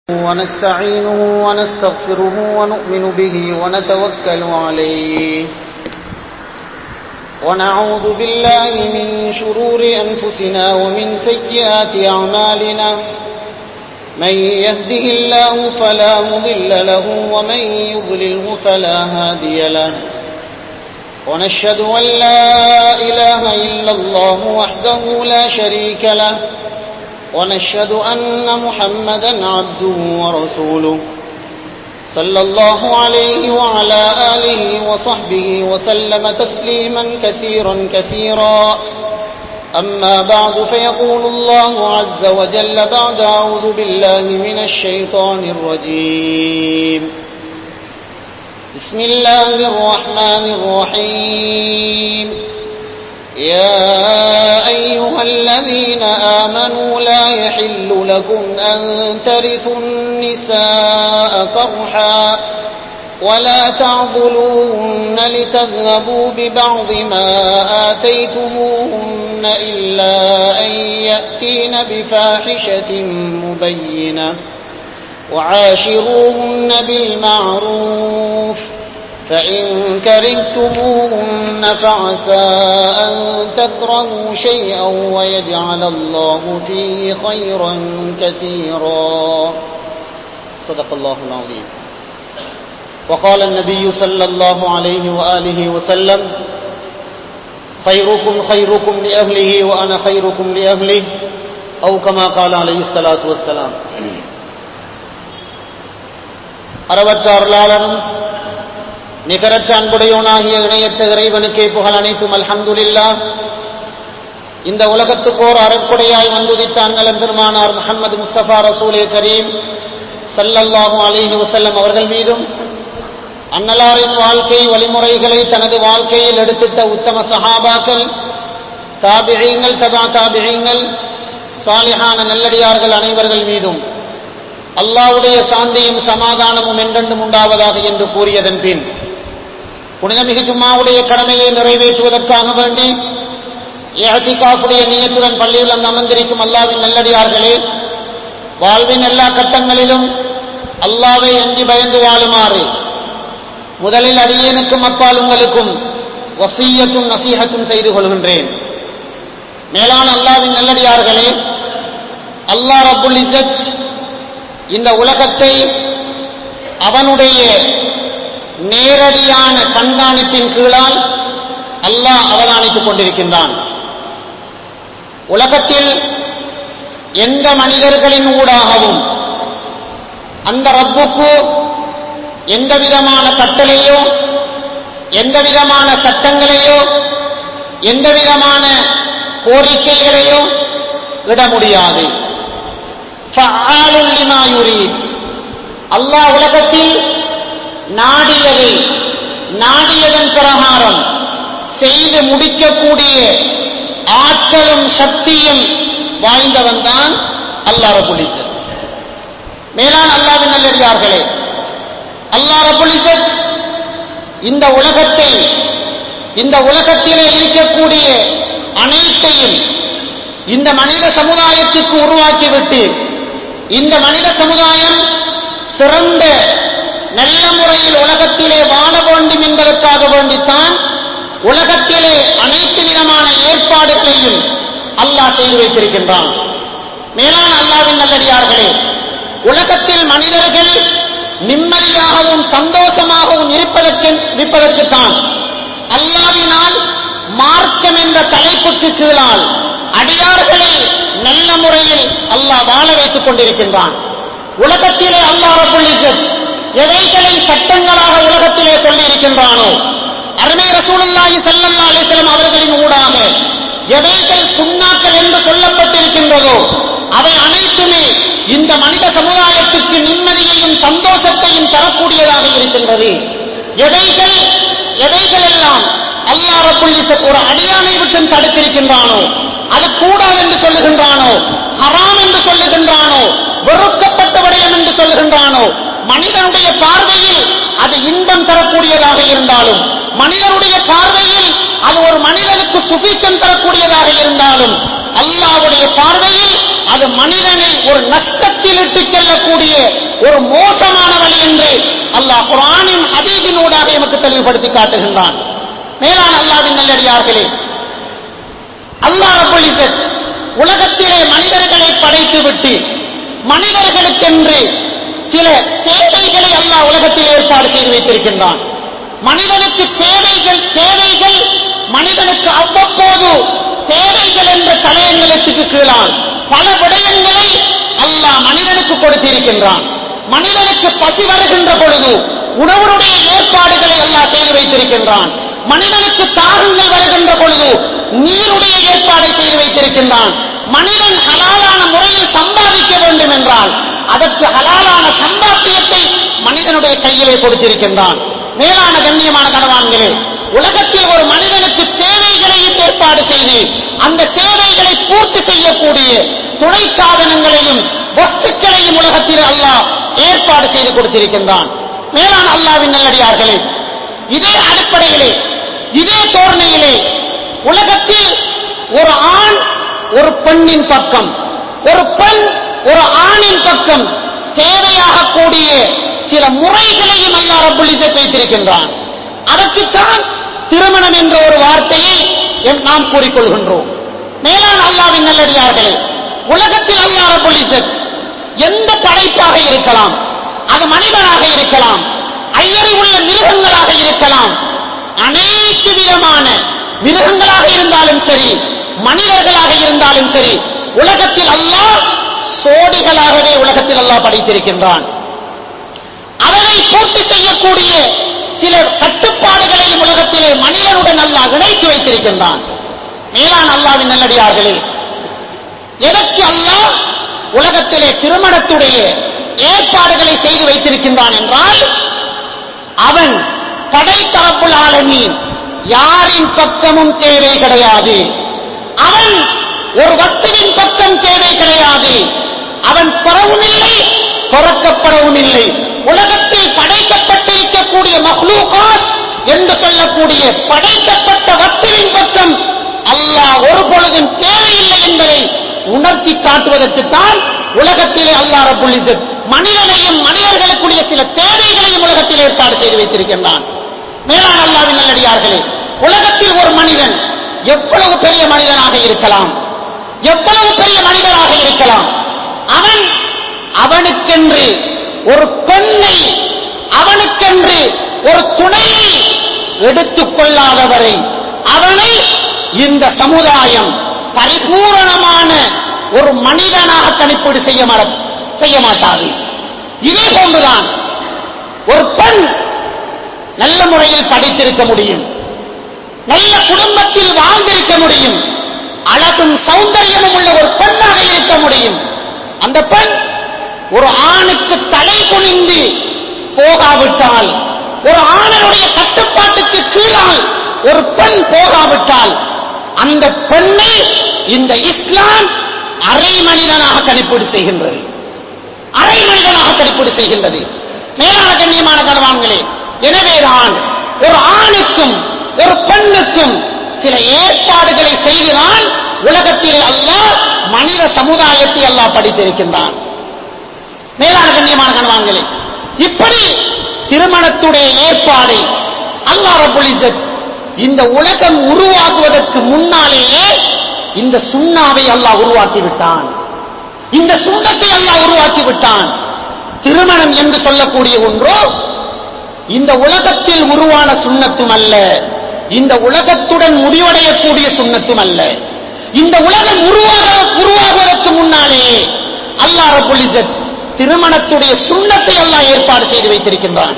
ونستعينه ونستغفره ونؤمن به ونتوكل عليه ونعوذ بالله من شرور أنفسنا ومن سيئات أعمالنا من يهده الله فلا مضل له ومن يضلله فلا هادي له ونشهد أن لا إله إلا الله وحده لا شريك له ونشهد أن محمدا عبده ورسوله صلى الله عليه وعلى آله وصحبه وسلم تسليما كثيرا كثيرا أما بعد فيقول الله عز وجل بعد أعوذ بالله من الشيطان الرجيم بسم الله الرحمن الرحيم يا أيها الذين آمنوا لا يحل لكم أن ترثوا النساء كرحا ولا تعضلوهن لتذهبوا ببعض ما آتيتموهن إلا أن يأتين بفاحشة مبينة وعاشروهن بالمعروف فإن كرهتموهن فعسى أن تكرهوا شيئا ويجعل الله فيه خيرا كثيرا صدق الله العظيم وقال النبي صلى الله عليه وآله وسلم خيركم خيركم لأهله وأنا خيركم لأهله أو كما قال عليه الصلاة والسلام அறவற்ற அருளாளனும் நிகரற்ற அன்புடையோனாகிய இணையற்ற இறைவனுக்கே புகழ் அனைத்தும் அல்ஹம்துலில்லா இந்த உலகத்துக்கோர் அறக்குடையாய் வந்துதித்த அண்ணலன் பெருமானார் முகமது முஸ்தபா ரசூலே கரீம் சல்லல்லாஹு அலிஹி வசல்லம் அவர்கள் மீதும் அன்னலாரின் வாழ்க்கை வழிமுறைகளை தனது வாழ்க்கையில் எடுத்திட்ட உத்தம சஹாபாக்கள் தாபிழீங்கள் தபா தாபிழீங்கள் சாலிஹான நல்லடியார்கள் அனைவர்கள் மீதும் அல்லாவுடைய சாந்தியும் சமாதானமும் என்றென்றும் உண்டாவதாக என்று கூறியதன் பின் புனிதமிகு ஜும்மாவுடைய கடமையை நிறைவேற்றுவதற்காக வேண்டி ஏஹத்திகாஃபுடைய நீயத்துடன் பள்ளியில் அந்த அமர்ந்திருக்கும் அல்லாவின் நல்லடியார்களே வாழ்வின் எல்லா கட்டங்களிலும் அல்லாவை அஞ்சி பயந்து வாழுமாறு முதலில் அடியேனுக்கும் அப்பால் உங்களுக்கும் வசீயத்தும் நசீகத்தும் செய்து கொள்கின்றேன் மேலான அல்லாவின் நல்லடியார்களே அல்லாஹ் ரபுல் இசத் இந்த உலகத்தை அவனுடைய நேரடியான கண்காணிப்பின் கீழால் அல்லாஹ் அவதானித்துக் கொண்டிருக்கின்றான் உலகத்தில் எந்த மனிதர்களின் ஊடாகவும் அந்த ரப்புக்கு எந்த விதமான கட்டளையோ எந்த விதமான சட்டங்களையோ எந்த விதமான கோரிக்கைகளையோ விட முடியாது அல்லாஹ் உலகத்தில் நாடியதை நாடியதன் பிரகாரம் செய்து முடிக்கக்கூடிய ஆற்றலும் சக்தியும் வாய்ந்தவன் தான் அல்லா ரபுலிசத் மேலான அல்லாவின் நல்லடியார்களே அல்லா ரபுலிசத் இந்த உலகத்தை இந்த உலகத்திலே இருக்கக்கூடிய அனைத்தையும் இந்த மனித சமுதாயத்துக்கு உருவாக்கிவிட்டு இந்த மனித சமுதாயம் சிறந்த நல்ல முறையில் உலகத்திலே வாழ வேண்டும் என்பதற்காக வேண்டித்தான் உலகத்திலே அனைத்து விதமான ஏற்பாடுகளையும் அல்லாஹ் செய்து வைத்திருக்கின்றான் மேலான அல்லாவின் நல்லடியார்களே உலகத்தில் மனிதர்கள் நிம்மதியாகவும் சந்தோஷமாகவும் இருப்பதற்கு இருப்பதற்குத்தான் அல்லாவினால் மார்க்கம் என்ற தலைப்புக்கு கீழால் அடியார்களை நல்ல முறையில் அல்லாஹ் வாழ வைத்துக் கொண்டிருக்கின்றான் உலகத்திலே அல்லாஹ் ரபுல் எவைகளை சட்டங்களாக உலகத்திலே சொல்லி இருக்கின்றானோ அருமை ரசூலுல்லாஹி ஸல்லல்லாஹு அலைஹி வஸல்லம் அவர்களின் ஊடாக எவைகள் சுண்ணாக்கள் என்று சொல்லப்பட்டிருக்கின்றதோ அவை அனைத்துமே இந்த மனித சமுதாயத்துக்கு நிம்மதியையும் சந்தோஷத்தையும் தரக்கூடியதாக இருக்கின்றது எவைகள் எவைகள் எல்லாம் அல்லாஹ் ரபுல் ஒரு அடியானை விட்டு தடுத்திருக்கின்றானோ அது கூடாது என்று சொல்லுகின்றானோ ஹராம் என்று சொல்லுகின்றானோ வெறுக்கப்பட்ட விடயம் என்று சொல்லுகின்றானோ மனிதனுடைய பார்வையில் அது இன்பம் தரக்கூடியதாக இருந்தாலும் மனிதனுடைய பார்வையில் அது ஒரு மனிதனுக்கு சுபிச்சம் தரக்கூடியதாக இருந்தாலும் அல்லாஹ்வுடைய பார்வையில் அது மனிதனை ஒரு நஷ்டத்தில் இட்டுச் செல்லக்கூடிய ஒரு மோசமான வழி என்று அல்லாஹ் குர்ஆனின் ஹதீஸினூடாக எமக்கு தெளிவுபடுத்தி காட்டுகின்றான் மேலான அல்லாஹ்வின் நல்லடியார்களே அல்லாஹ் ரப்பல் இஸ்ஸத் உலகத்திலே மனிதர்களை படைத்துவிட்டு மனிதர்களுக்கென்று சில தேவைகளை அல்லாஹ் உலகத்தில் ஏற்பாடு செய்து வைத்திருக்கின்றான் மனிதனுக்கு தேவைகள் தேவைகள் மனிதனுக்கு அவ்வப்போது தேவைகள் என்ற தலையங்கலத்துக்கு கீழால் பல விடயங்களை அல்லாஹ் மனிதனுக்கு கொடுத்திருக்கின்றான் மனிதனுக்கு பசி வருகின்ற பொழுது உணவனுடைய ஏற்பாடுகளை அல்லாஹ் செய்து வைத்திருக்கின்றான் மனிதனுக்கு தாகங்கள் வருகின்ற பொழுது நீருடைய ஏற்பாடை செய்து வைத்திருக்கின்றான் மனிதன் ஹலாலான முறையில் சம்பாதிக்க வேண்டும் என்றால் அதற்கு ஹலாலான சம்பாத்தியத்தை மனிதனுடைய கையிலே கொடுத்திருக்கின்றான் மேலான கண்ணியமான கனவான்களே உலகத்தில் ஒரு மனிதனுக்கு தேவைகளையும் ஏற்பாடு செய்து அந்த தேவைகளை பூர்த்தி செய்யக்கூடிய துணை சாதனங்களையும் வஸ்துக்களையும் உலகத்தில் அல்லாஹ் ஏற்பாடு செய்து கொடுத்திருக்கின்றான் மேலான அல்லாவின் நல்லடியார்களே இதே அடிப்படையிலே இதே தோரணையிலே உலகத்தில் ஒரு ஆண் ஒரு பெண்ணின் பக்கம் ஒரு பெண் ஒரு ஆணின் பக்கம் தேவையாகக்கூடிய சில முறைகளையும் அல்லாஹ் ரப்புல் இஸ்ஸத் வைத்திருக்கின்றான் அதற்குத்தான் திருமணம் என்ற ஒரு வார்த்தையை எம் நாம் கூறிக்கொள்கின்றோம் மேலான அல்லாவின் நல்லடியார்களே உலகத்தில் அல்லாஹ் ரப்புல் இஸ்ஸத் எந்த படைப்பாக இருக்கலாம் அது மனிதனாக இருக்கலாம் ஐயறி உள்ள மிருகங்களாக இருக்கலாம் அனைத்து விதமான மிருகங்களாக இருந்தாலும் சரி மனிதர்களாக இருந்தாலும் சரி உலகத்தில் அல்லாஹ் சோடிகளாகவே உலகத்தில் அல்லாஹ் படைத்திருக்கின்றான் அதனை பூர்த்தி செய்யக்கூடிய சில கட்டுப்பாடுகளையும் உலகத்திலே மனிதனுடன் அல்லாஹ் இணைத்து வைத்திருக்கின்றான் மேலான அல்லாவின் நல்லடியார்களே எதற்கு அல்லாஹ் உலகத்திலே திருமணத்துடைய ஏற்பாடுகளை செய்து வைத்திருக்கின்றான் என்றால் அவன் கடை தரப்புள் ஆலமீன் யாரின் பக்கமும் தேவை கிடையாது அவன் ஒரு வஸ்துவின் பக்கம் தேவை கிடையாது அவன் பெறவும் இல்லை பிறக்கப்படவும் இல்லை உலகத்தில் படைக்கப்பட்டிருக்கக்கூடிய மஹ்லூகாத் என்று சொல்லக்கூடிய படைக்கப்பட்ட வஸ்துவின் பக்கம் அல்லாஹ் ஒரு பொழுதும் தேவையில்லை என்பதை உணர்த்தி காட்டுவதற்குத்தான் உலகத்திலே அல்லாஹ் ரப்புல் இஸ்ஸத் மனிதனையும் மனிதர்களுக்குரிய சில தேவைகளையும் உலகத்தில் ஏற்பாடு செய்து வைத்திருக்கின்றான் மேலான அல்லாவின் நல்லடியார்களே உலகத்தில் ஒரு மனிதன் எவ்வளவு பெரிய மனிதனாக இருக்கலாம் எவ்வளவு பெரிய மனிதனாக இருக்கலாம் அவன் அவனுக்கென்று ஒரு பெண்ணை அவனுக்கென்று ஒரு துணையை எடுத்துக் கொள்ளாதவரை அவனை இந்த சமுதாயம் பரிபூரணமான ஒரு மனிதனாக கணிப்பீடு செய்ய மாட- செய்ய மாட்டாது இதே போன்றுதான் ஒரு பெண் நல்ல முறையில் படித்திருக்க முடியும் நல்ல குடும்பத்தில் வாழ்ந்திருக்க முடியும் அழகும் சௌந்தரியமும் உள்ள ஒரு பெண்ணாக இருக்க முடியும் அந்த பெண் ஒரு ஆணுக்கு தலை குனிந்து போகாவிட்டால் ஒரு ஆணனுடைய கட்டுப்பாட்டுக்கு கீழால் ஒரு பெண் போகாவிட்டால் அந்த பெண்ணை இந்த இஸ்லாம் அரை மனிதனாக கணிப்பீடு செய்கின்றது அரை மனிதனாக கணிப்பீடு செய்கின்றது மேலான கண்ணியமான கணவான்களே எனவேதான் ஒரு ஆணுக்கும் ஒரு பெண்ணுக்கும் சில ஏற்பாடுகளை செய்துதான் உலகத்தில் அல்லாஹ் மனித சமுதாயத்தை அல்லாஹ் படித்திருக்கின்றான் மேலான கண்ணியமான கணவான்களே இப்படி திருமணத்துடைய ஏற்பாடை அல்லாஹ் ரப்புல் இஸ்ஸத் இந்த உலகம் உருவாகுவதற்கு முன்னாலேயே இந்த சுண்ணாவை அல்லாஹ் உருவாக்கி விட்டான் இந்த சுண்ணத்தை அல்லாஹ் உருவாக்கி விட்டான் திருமணம் என்று சொல்லக்கூடிய ஒன்றோ இந்த உலகத்தில் உருவான சுண்ணத்தும் அல்ல இந்த உலகத்துடன் முடிவடையக்கூடிய சுண்ணத்தும் அல்ல இந்த உலகம் உருவாக உருவாகுவதற்கு முன்னாலேயே அல்லாஹ் ரப்புல் இஸ்ஸத் திருமணத்துடைய சுண்ணத்தை அல்லாஹ் ஏற்பாடு செய்து வைத்திருக்கின்றான்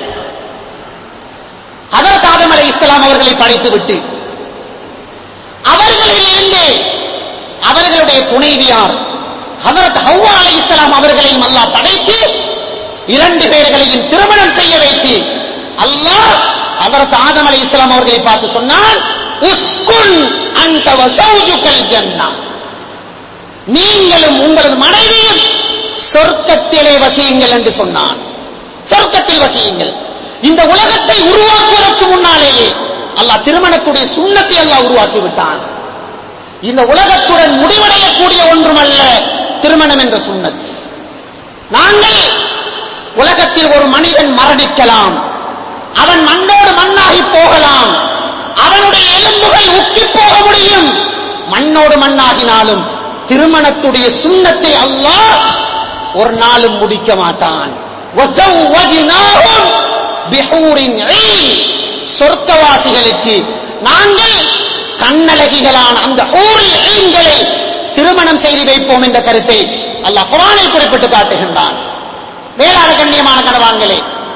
ஹதரத் ஆதம் அலை இஸ்லாம் அவர்களை படைத்துவிட்டு அவர்களிலிருந்து அவர்களுடைய துணைவியார் ஹதரத் ஹவ்வா அலை இஸ்லாம் அவர்களையும் அல்லாஹ் படைத்து இரண்டு பேர்களையும் திருமணம் செய்ய வைத்து அல்லாஹ் ஹதரத் ஆதம் அலை இஸ்லாம் அவர்களை பார்த்து சொன்னான் உஸ்குன் அன்ட வசௌஜுகல் ஜன்னா நீங்களும் உங்களது மனைவியும் சொர்க்கத்திலே வசியுங்கள் என்று சொன்னான் சொர்க்கத்தில் வசியுங்கள் இந்த உலகத்தை உருவாக்குவதற்கு முன்னாலேயே அல்லாஹ் திருமணத்துடைய சுண்ணத்தை அல்லாஹ் உருவாக்கி விட்டான் இந்த உலகத்துடன் முடிவடையக்கூடிய ஒன்றுமல்ல திருமணம் என்ற சுண்ணத் நாங்கள் உலகத்தில் ஒரு மனிதன் மரணிக்கலாம் அவன் மண்ணோடு மண்ணாகி போகலாம் அவனுடைய எலும்புகள் உக்கி போக முடியும் மண்ணோடு மண்ணாகினாலும் திருமணத்துடைய சுண்ணத்தை அல்லாஹ் ஒரு நாளும் முடிக்க மாட்டான் وَزَوَّجْنَاهُمْ بِحُورٍ عِينٍ சொர்க்கவாசிகளுக்கு நாங்கள் கண்ணழகிகளான அந்த ஊரில் ஈன்களை திருமணம் செய்து வைப்போம் என்ற கருத்தை அல்லாஹ் குரானில் குறிப்பிட்டு காட்டுகின்றான் மேலான கண்ணியமான கணவான்களே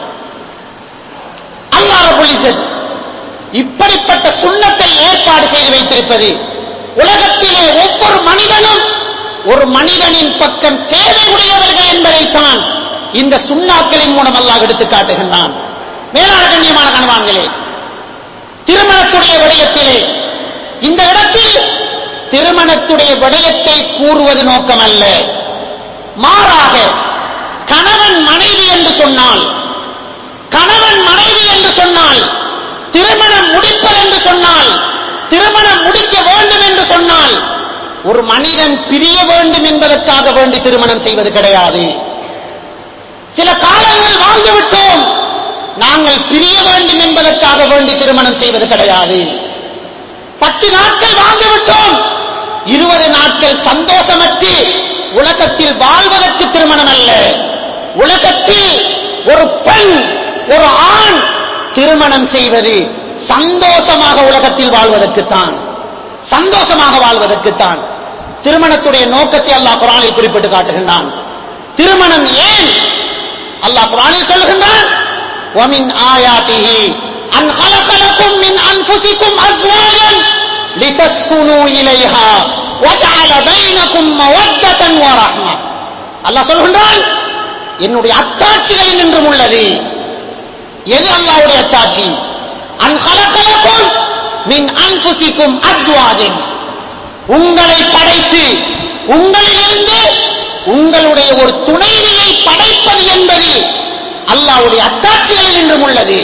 அல்லாஹ் புலிசத் இப்படிப்பட்ட சுண்ணத்தை ஏற்பாடு செய்து வைத்திருப்பது உலகத்திலே ஒவ்வொரு மனிதனும் ஒரு மனிதனின் பக்கம் தேவை உடையவர்கள் என்பதைத்தான் இந்த சுண்ணாக்களின் மூலம் அல்லாஹ் எடுத்து காட்டுகின்றான் மேலான கண்ணியமான கணவான்களே திருமணத்துடைய விடயத்திலே இந்த இடத்தில் திருமணத்துடைய விடயத்தை கூறுவது நோக்கமல்ல மாறாக கணவன் மனைவி என்று சொன்னால் கணவன் மனைவி என்று சொன்னால் திருமணம் முடிப்பது என்று சொன்னால் திருமணம் முடிக்க வேண்டும் என்று சொன்னால் ஒரு மனிதன் பிரிய வேண்டும் என்பதற்காக வேண்டி திருமணம் செய்வது கிடையாது சில காலங்கள் வாழ்ந்து விட்டோம் நாங்கள் பிரிய வேண்டும் என்பதற்காக வேண்டி திருமணம் செய்வது கிடையாது பத்து நாட்கள் வாழ்ந்து விட்டோம் இருபது நாட்கள் சந்தோஷமற்று உலகத்தில் வாழ்வதற்கு திருமணம் அல்ல உலகத்தில் ஒரு பெண் ஒரு ஆண் திருமணம் செய்வது சந்தோஷமாக உலகத்தில் வாழ்வதற்குத்தான் சந்தோஷமாக வாழ்வதற்குத்தான் திருமணத்துடைய நோக்கத்தை அல்லாஹ் குரானில் குறிப்பிட்டு காட்டுகின்றான் திருமணம் ஏன் அல்லாஹ் குரானில் சொல்லுகின்றான் ومن آياته أن خلق لكم من أنفسكم أزواجا لتسكنوا إليها وجعل بينكم مودة ورحمة அல்லாஹ் சொல்கின்றான் என்னுடைய அத்தாட்சிகளில் நின்றும் உள்ளது எது அல்லாஹ்வுடைய அத்தாட்சி அன் கலக்கலக்கும் மின் அன்புசிக்கும் அஸ்வாஜின் உங்களை படைத்து உங்களிலிருந்து உங்களுடைய ஒரு துணைவியை படைப்பது என்பது அல்லாஹ்வுடைய அத்தாட்சிகளில் நின்றும் உள்ளது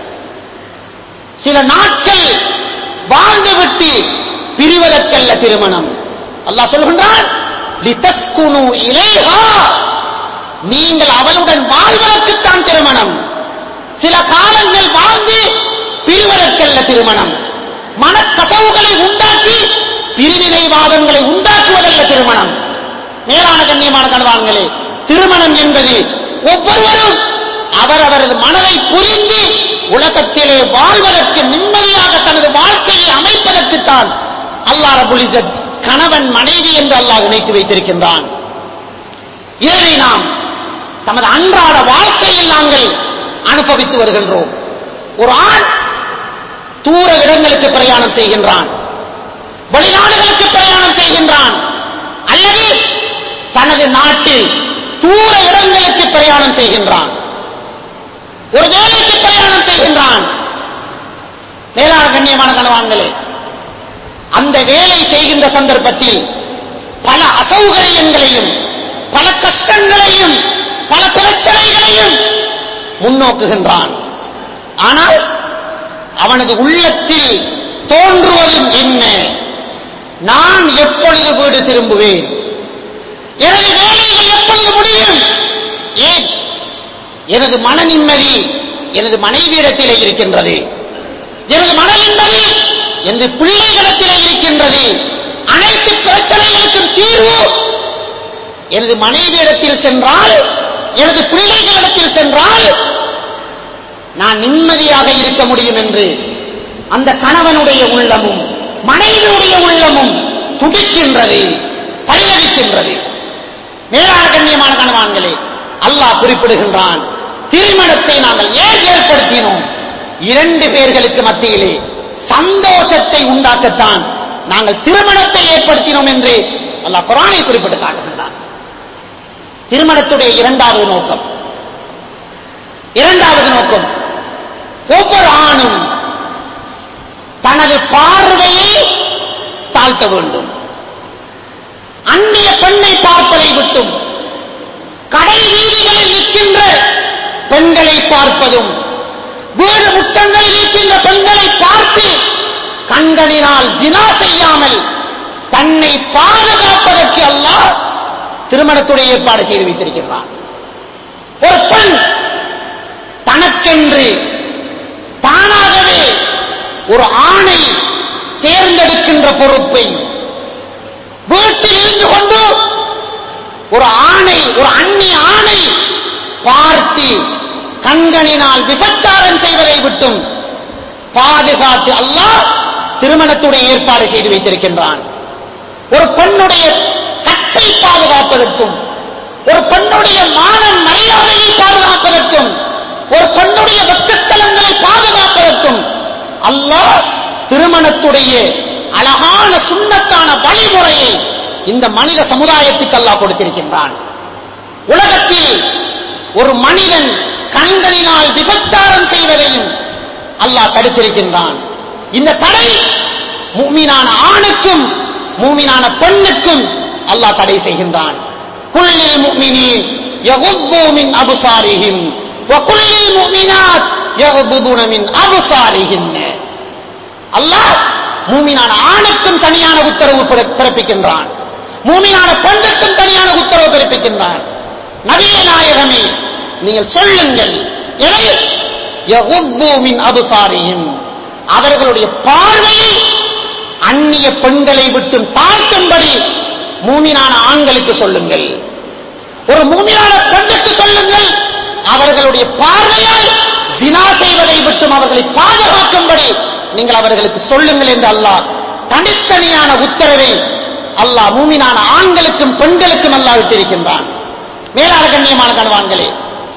சில நாட்கள் வாழ்ந்துவிட்டு பிரிவதற்கல்ல திருமணம் அல்லாஹ் சொல்கின்றான் லிதஸ்குனு இலைஹா நீங்கள் அவளுடன் வாழ்வதற்குத்தான் திருமணம் சில காலங்கள் வாழ்ந்து பிரிவதற்கல்ல திருமணம் மனக்கசவுகளை உண்டாக்கி பிரிவினைவாதங்களை உண்டாக்குவதல்ல திருமணம் மேலான கண்ணியமான கணவான்களே திருமணம் என்பது ஒவ்வொருவரும் அவரவரது மனதை புரிந்து உலகத்திலே வாழ்வதற்கு நிம்மதியாக தனது வாழ்க்கையை அமைப்பதற்குத்தான் அல்லாஹ் ரபுல் இஸ்ஸத் கணவன் மனைவி என்று அல்லாஹ் இணைத்து வைத்திருக்கின்றான் இதனை நாம் தமது அன்றாட வாழ்க்கையில் நாங்கள் அனுபவித்து வருகின்றோம் ஒரு ஆண் தூர இடங்களுக்கு பிரயாணம் செய்கின்றான் வெளிநாடுகளுக்கு பிரயாணம் செய்கின்றான் அல்லது தனது நாட்டில் தூர இடங்களுக்கு பிரயாணம் செய்கின்றான் ஒரு வேலைக்கு பிரயாணம் செய்கின்றான் மேலான கண்ணியமான கணவான்களே அந்த வேலை செய்கின்ற சந்தர்ப்பத்தில் பல அசௌகரியங்களையும் பல கஷ்டங்களையும் பல பிரச்சனைகளையும் முன்னோக்குகின்றான் ஆனால் அவனது உள்ளத்தில் தோன்றுவதும் என்ன நான் எப்பொழுது வீடு திரும்புவேன் எனது வேலைகள் எப்பொழுது முடியும் ஏன் எனது மன நிம்மதி எனது மனைவியிடத்திலே இருக்கின்றது எனது மன நிம்மதி எனது பிள்ளைகளிடத்திலே இருக்கின்றது அனைத்து பிரச்சனைகளுக்கும் தீர்வு எனது மனைவியிடத்தில் சென்றால் எனது பிள்ளைகளிடத்தில் சென்றால் நான் நிம்மதியாக இருக்க முடியும் என்று அந்த கணவனுடைய உள்ளமும் மனைவியுடைய உள்ளமும் துடிக்கின்றது பரிதவிக்கின்றது மேலான கண்ணியமான கணவான்களே அல்லாஹ் குறிப்பிடுகின்றான் திருமணத்தை நாங்கள் ஏன் ஏற்படுத்தினோம் இரண்டு பேர்களுக்கு மத்தியிலே சந்தோஷத்தை உண்டாக்கத்தான் நாங்கள் திருமணத்தை ஏற்படுத்தினோம் என்று அல்லாஹ் குரானை குறிப்பிட்டு காட்டுகின்றான் திருமணத்துடைய இரண்டாவது நோக்கம் இரண்டாவது நோக்கம் ஒவ்வொரு ஆணும் தனது பார்வையை தாழ்த்த வேண்டும் அந்நிய பெண்ணை பார்ப்பதை விட்டும் கடை வீதிகளில் நிற்கின்ற பெண்களை பார்ப்பதும் வீடு முட்டங்களில் இருக்கின்ற பெண்களை பார்த்து கண்களினால் ஜினா செய்யாமல் தன்னை பாதுகாப்பதற்கு அல்லாஹ் திருமணத்துடைய ஏற்பாடு செய்து வைத்திருக்கிறான் ஒரு பெண் தனக்கென்று தானாகவே ஒரு ஆணை தேர்ந்தெடுக்கின்ற பொறுப்பை வீட்டில் இருந்து கொண்டு ஒரு ஆணை ஒரு அந்நிய ஆணை பார்த்து கண்களினால் விபச்சாரம் செய்வதை விட்டும் பாதுகாத்து அல்லாஹ் திருமணத்துடைய ஏற்பாடு செய்து வைத்திருக்கின்றான் ஒரு பெண்ணுடைய கட்டை பாதுகாப்பதற்கும் ஒரு பெண்ணுடைய மான மரியாதையை பாதுகாப்பதற்கும் ஒரு பெண்ணுடைய வெக்கஸ்தலங்களை பாதுகாப்பதற்கும் அல்லாஹ் திருமணத்துடைய அழகான சுண்ணத்தான வழிமுறையை இந்த மனித சமுதாயத்துக்கு அல்லாஹ் கொடுத்திருக்கின்றான் உலகத்தில் ஒரு மனிதன் கண்களினால் விபச்சாரம் செய்வதையும் அல்லாஹ் தடுத்திருக்கின்றான் இந்த தடை மூமினான ஆணுக்கும் மூமினான பெண்ணுக்கும் அல்லாஹ் தடை செய்கின்றான் குல்லில் முஃமினீன் யகுது மின் அபுசாரிஹிம் வகுல்லில் முஃமினாத் யகுதுன மின் அபுசாரிஹின் அல்லாஹ் மூமினான ஆணுக்கும் தனியான உத்தரவு பிற- பிறப்பிக்கின்றான் மூமினான பெண்ணுக்கும் தனியான உத்தரவு பிறப்பிக்கின்றான் நபிய நாயகமே நீங்கள் சொல்லுங்கள் எதை யகுது மின் அபுசாரிஹிம் அவர்களுடைய பார்வையை அந்நிய பெண்களை விட்டு தாழ்த்தும்படி மூமினான ஆண்களுக்கு சொல்லுங்கள் ஒரு மூமினான பெண்ணுக்கு சொல்லுங்கள் அவர்களுடைய பார்வையால் ஜினா செய்வதை விட்டும் அவர்களை பாதுகாக்கும்படி நீங்கள் அவர்களுக்கு சொல்லுங்கள் என்று அல்லாஹ் தனித்தனியான உத்தரவை அல்லாஹ் மூமினான ஆண்களுக்கும் பெண்களுக்கும் அல்லாஹ் விட்டிருக்கின்றான் மேலான கண்ணியமான கணவான்களே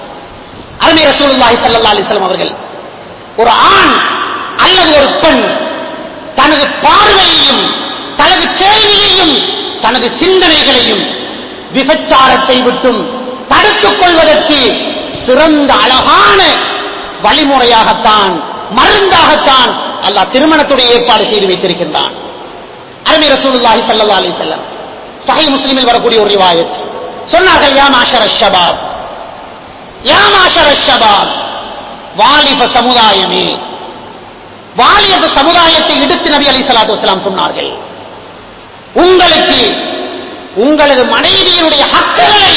அருமை ரசூலுல்லாஹி ஸல்லல்லாஹு அலைஹி வஸல்லம் அவர்கள் ஒரு ஆண் அல்லது ஒரு பெண் தனது பார்வையையும் தனது கேள்வியையும் தனது சிந்தனைகளையும் விபச்சாரத்தை விட்டும் தடுத்துக் கொள்வதற்கு சிறந்த அழகான வழிமுறையாகத்தான் மருந்தாகத்தான் அல்லாஹ் திருமணத்துடைய ஏற்பாடு செய்து வைத்திருக்கின்றான் அருமை ரசூலுல்லாஹி ஸல்லல்லாஹு அலைஹி வஸல்லம் சஹீஹ் முஸ்லிமில் வரக்கூடிய ஒரு ரிவாயத் சொன்னார்கள் யா மாஷர ஷபாப் யா மாஷர ஷபாப் வாலிப சமுதாயமே வாலிப சமுதாயத்தை எடுத்து நபி அலி சலாத்து வசலாம் சொன்னார்கள் உங்களுக்கு உங்களது மனைவியினுடைய ஹக்குகளை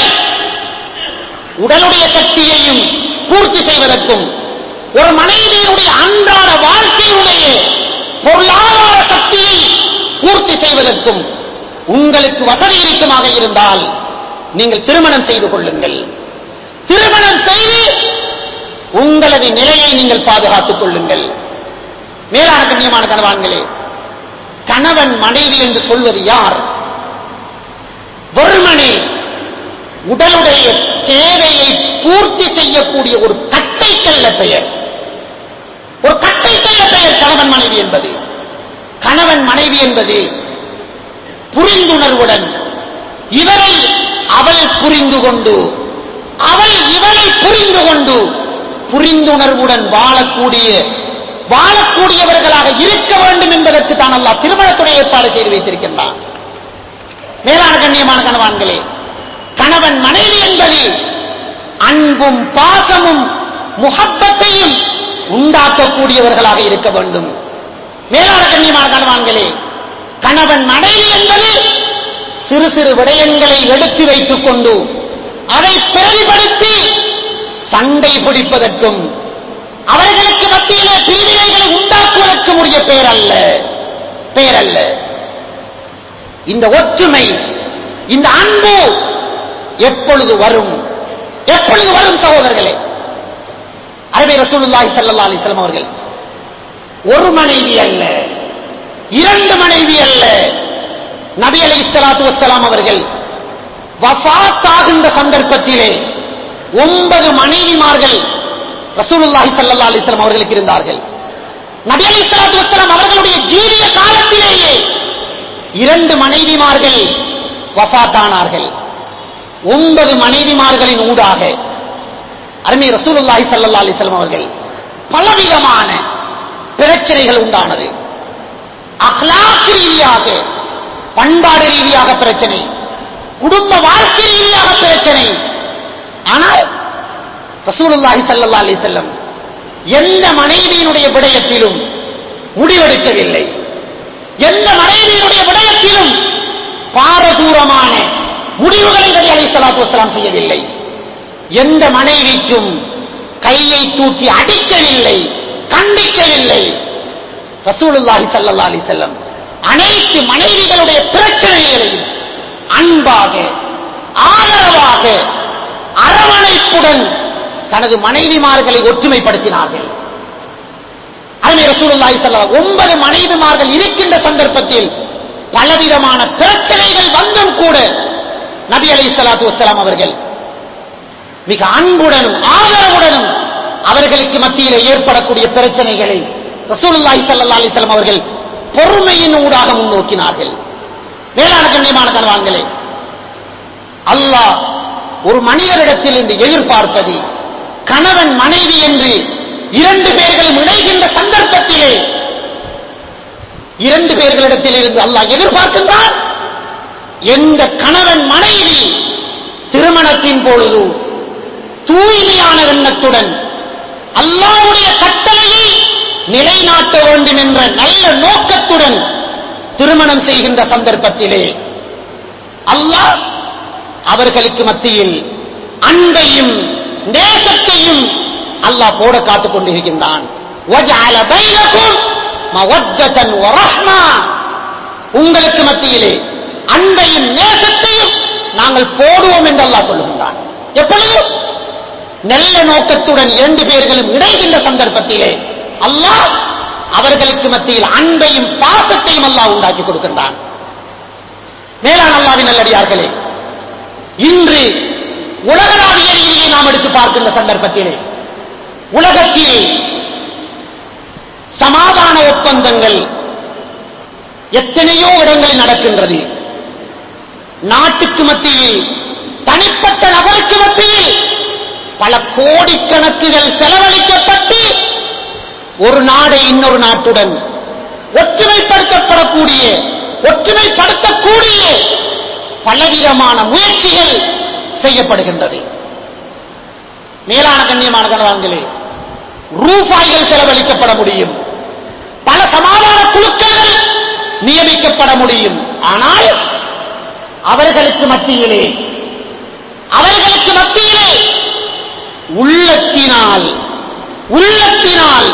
உடலுடைய சக்தியையும் பூர்த்தி செய்வதற்கும் ஒரு மனைவியினுடைய அன்றாட வாழ்க்கையுடைய பொருளாதார சக்தியை பூர்த்தி செய்வதற்கும் உங்களுக்கு வசதி இருக்குமாக இருந்தால் நீங்கள் திருமணம் செய்து கொள்ளுங்கள் திருமணம் செய்து உங்களது நிலையை நீங்கள் பாதுகாத்துக் கொள்ளுங்கள் மேலான கண்ணியமான கணவான்களே கணவன் மனைவி என்று சொல்வது யார் வெறுமனே உடலுடைய தேவையை பூர்த்தி செய்யக்கூடிய ஒரு கட்டைக்கல்ல பெயர் ஒரு கட்டைக்கல்ல பெயர் கணவன் மனைவி என்பது கணவன் மனைவி என்பது புரிந்துணர்வுடன் இவரை அவள் புரிந்து கொண்டு அவள் இவளை புரிந்து கொண்டு புரிந்துணர்வுடன் வாழக்கூடிய வாழக்கூடியவர்களாக இருக்க வேண்டும் என்பதற்கு தான் அல்லாஹ் திருமணத்துடைய ஏற்பாடு செய்து வைத்திருக்கின்றான் மேலான கண்ணியமான கணவான்களே கணவன் மனைவி என்பது அன்பும் பாசமும் முகப்பத்தையும் உண்டாக்கக்கூடியவர்களாக இருக்க வேண்டும் மேலான கண்ணியமான கணவான்களே கணவன் மனைவி என்பது சிறு சிறு விடயங்களை எடுத்து வைத்துக் கொண்டு அதை பிரதிபடுத்தி சண்டை பிடிப்பதற்கும் அவர்களுக்கு மத்தியிலே பிரிவினைகளை உண்டாக்குவதற்கும் உரிய பெயர் அல்ல பெயர் அல்ல இந்த ஒற்றுமை இந்த அன்பு எப்பொழுது வரும் எப்பொழுது வரும் சகோதரர்களே அரபி ரசூலுல்லாஹி ஸல்லல்லாஹு அலைஹி வஸல்லம் அவர்கள் ஒரு மனைவி அல்ல இரண்டு மனைவி அல்ல நபி அலைஹிஸ்ஸலாத்து வஸ்ஸலாம் அவர்கள் வஃபாத் ஆகின்ற சந்தர்ப்பத்திலே ஒன்பது மனைவிமார்கள் ரசூலுல்லாஹி ஸல்லல்லாஹு அலைஹி வஸல்லம் அவர்களுக்கு இருந்தார்கள் நபி அலைஹிஸ்ஸலாத்து வஸ்ஸலாம் அவர்களுடைய ஜீவிய காலத்திலேயே இரண்டு மனைவிமார்கள் வஃபாத்தானார்கள் ஒன்பது மனைவிமார்களின் ஊடாக அருமை ரசூலுல்லாஹி ஸல்லல்லாஹு அலைஹி வஸல்லம் அவர்கள் பலவிதமான பிரச்சனைகள் உண்டானது அக்லாக் ரீதியாக பண்பாடு ரீதியாக பிரச்சனை குடும்ப வாழ்க்கை ரீதியாக பிரச்சனை ஆனால் ரசூலுல்லாஹி ஸல்லல்லாஹு அலைஹி வஸல்லம் எந்த மனைவியினுடைய விடயத்திலும் முடிவெடுக்கவில்லை எந்த மனைவியினுடைய விடயத்திலும் பாரதூரமான முடிவுகளை நபி அலை சலாத்து வசலாம் செய்யவில்லை எந்த மனைவிக்கும் கையை தூக்கி அடிக்கவில்லை கண்டிக்கவில்லை ரசூலுல்லாஹி ஸல்லல்லாஹு அலைஹி வஸல்லம் அனைத்து மனைவிகளுடைய பிரச்சனைகளையும் அன்பாக ஆதரவாக அரவணைப்புடன் தனது மனைவிமார்களை ஒற்றுமைப்படுத்தினார்கள் அருமை ரசூலுல்லாஹி ஸல்லல்லாஹு ஒன்பது மனைவிமார்கள் இருக்கின்ற சந்தர்ப்பத்தில் பலவிதமான பிரச்சனைகள் வந்தும் கூட நபி அலைஹிஸ்ஸலாத்து வஸ்ஸலாம் அவர்கள் மிக அன்புடனும் ஆதரவுடனும் அவர்களுக்கு மத்தியிலே ஏற்படக்கூடிய பிரச்சனைகளை ரசூலுல்லாஹி ஸல்லல்லாஹு அலைஹி வஸல்லம் அவர்கள் பொறுமையின் ஊடாக முன்னோக்கினார்கள் வேளாண் கண்ணியமான கனவான்களே அல்லாஹ் ஒரு மனிதரிடத்தில் இருந்து எதிர்பார்ப்பது கணவன் மனைவி என்று இரண்டு பேர்களும் இணைகின்ற சந்தர்ப்பத்திலே இரண்டு பேர்களிடத்தில் இருந்து அல்லாஹ் எதிர்பார்க்கின்றான் எந்த கணவன் மனைவி திருமணத்தின் பொழுது தூய்மையான எண்ணத்துடன் அல்லாஹ்வுடைய கட்டளையை நிலைநாட்ட வேண்டும் என்ற நல்ல நோக்கத்துடன் திருமணம் செய்கின்ற சந்தர்ப்பத்திலே அல்லாஹ் அவர்களுக்கு மத்தியில் அன்பையும் நேசத்தையும் அல்லாஹ் போட காத்துக் கொண்டிருக்கின்றான் وَجَعَلَ بَيْنَكُمْ مَوَدَّةً وَرَحْمَةً உங்களுக்கு மத்தியிலே அன்பையும் நேசத்தையும் நாங்கள் போடுவோம் என்று அல்லாஹ் சொல்லுகின்றான் எப்பொழுது நல்ல நோக்கத்துடன் இரண்டு பேர்களும் இணைகின்ற சந்தர்ப்பத்திலே அல்லாஹ் அவர்களுக்கு மத்தியில் அன்பையும் பாசத்தையும் அல்லாஹ் உண்டாக்கி கொடுக்கின்றான் மேலான அல்லாவின் நல்லடியார்களே இன்று உலகளாவிய ரீதியை நாம் எடுத்து பார்க்கின்ற சந்தர்ப்பத்திலே உலகத்தில் சமாதான ஒப்பந்தங்கள் எத்தனையோ இடங்களில் நடக்கின்றது நாட்டுக்கு மத்தியில் தனிப்பட்ட நபருக்கு மத்தியில் பல கோடிக்கணக்குகள் செலவழிக்கப்பட்டு ஒரு நாடை இன்னொரு நாட்டுடன் ஒற்றுமைப்படுத்தப்படக்கூடிய ஒற்றுமைப்படுத்தக்கூடிய பலவிதமான முயற்சிகள் செய்யப்படுகின்றது மேலான கண்ணியமான கணவான்களே ரூபாய்கள் செலவழிக்கப்பட முடியும் பல சமாதான குழுக்கள் நியமிக்கப்பட முடியும் ஆனால் அவர்களுக்கு மத்தியிலே அவர்களுக்கு மத்தியிலே உள்ளத்தினால் உள்ளத்தினால்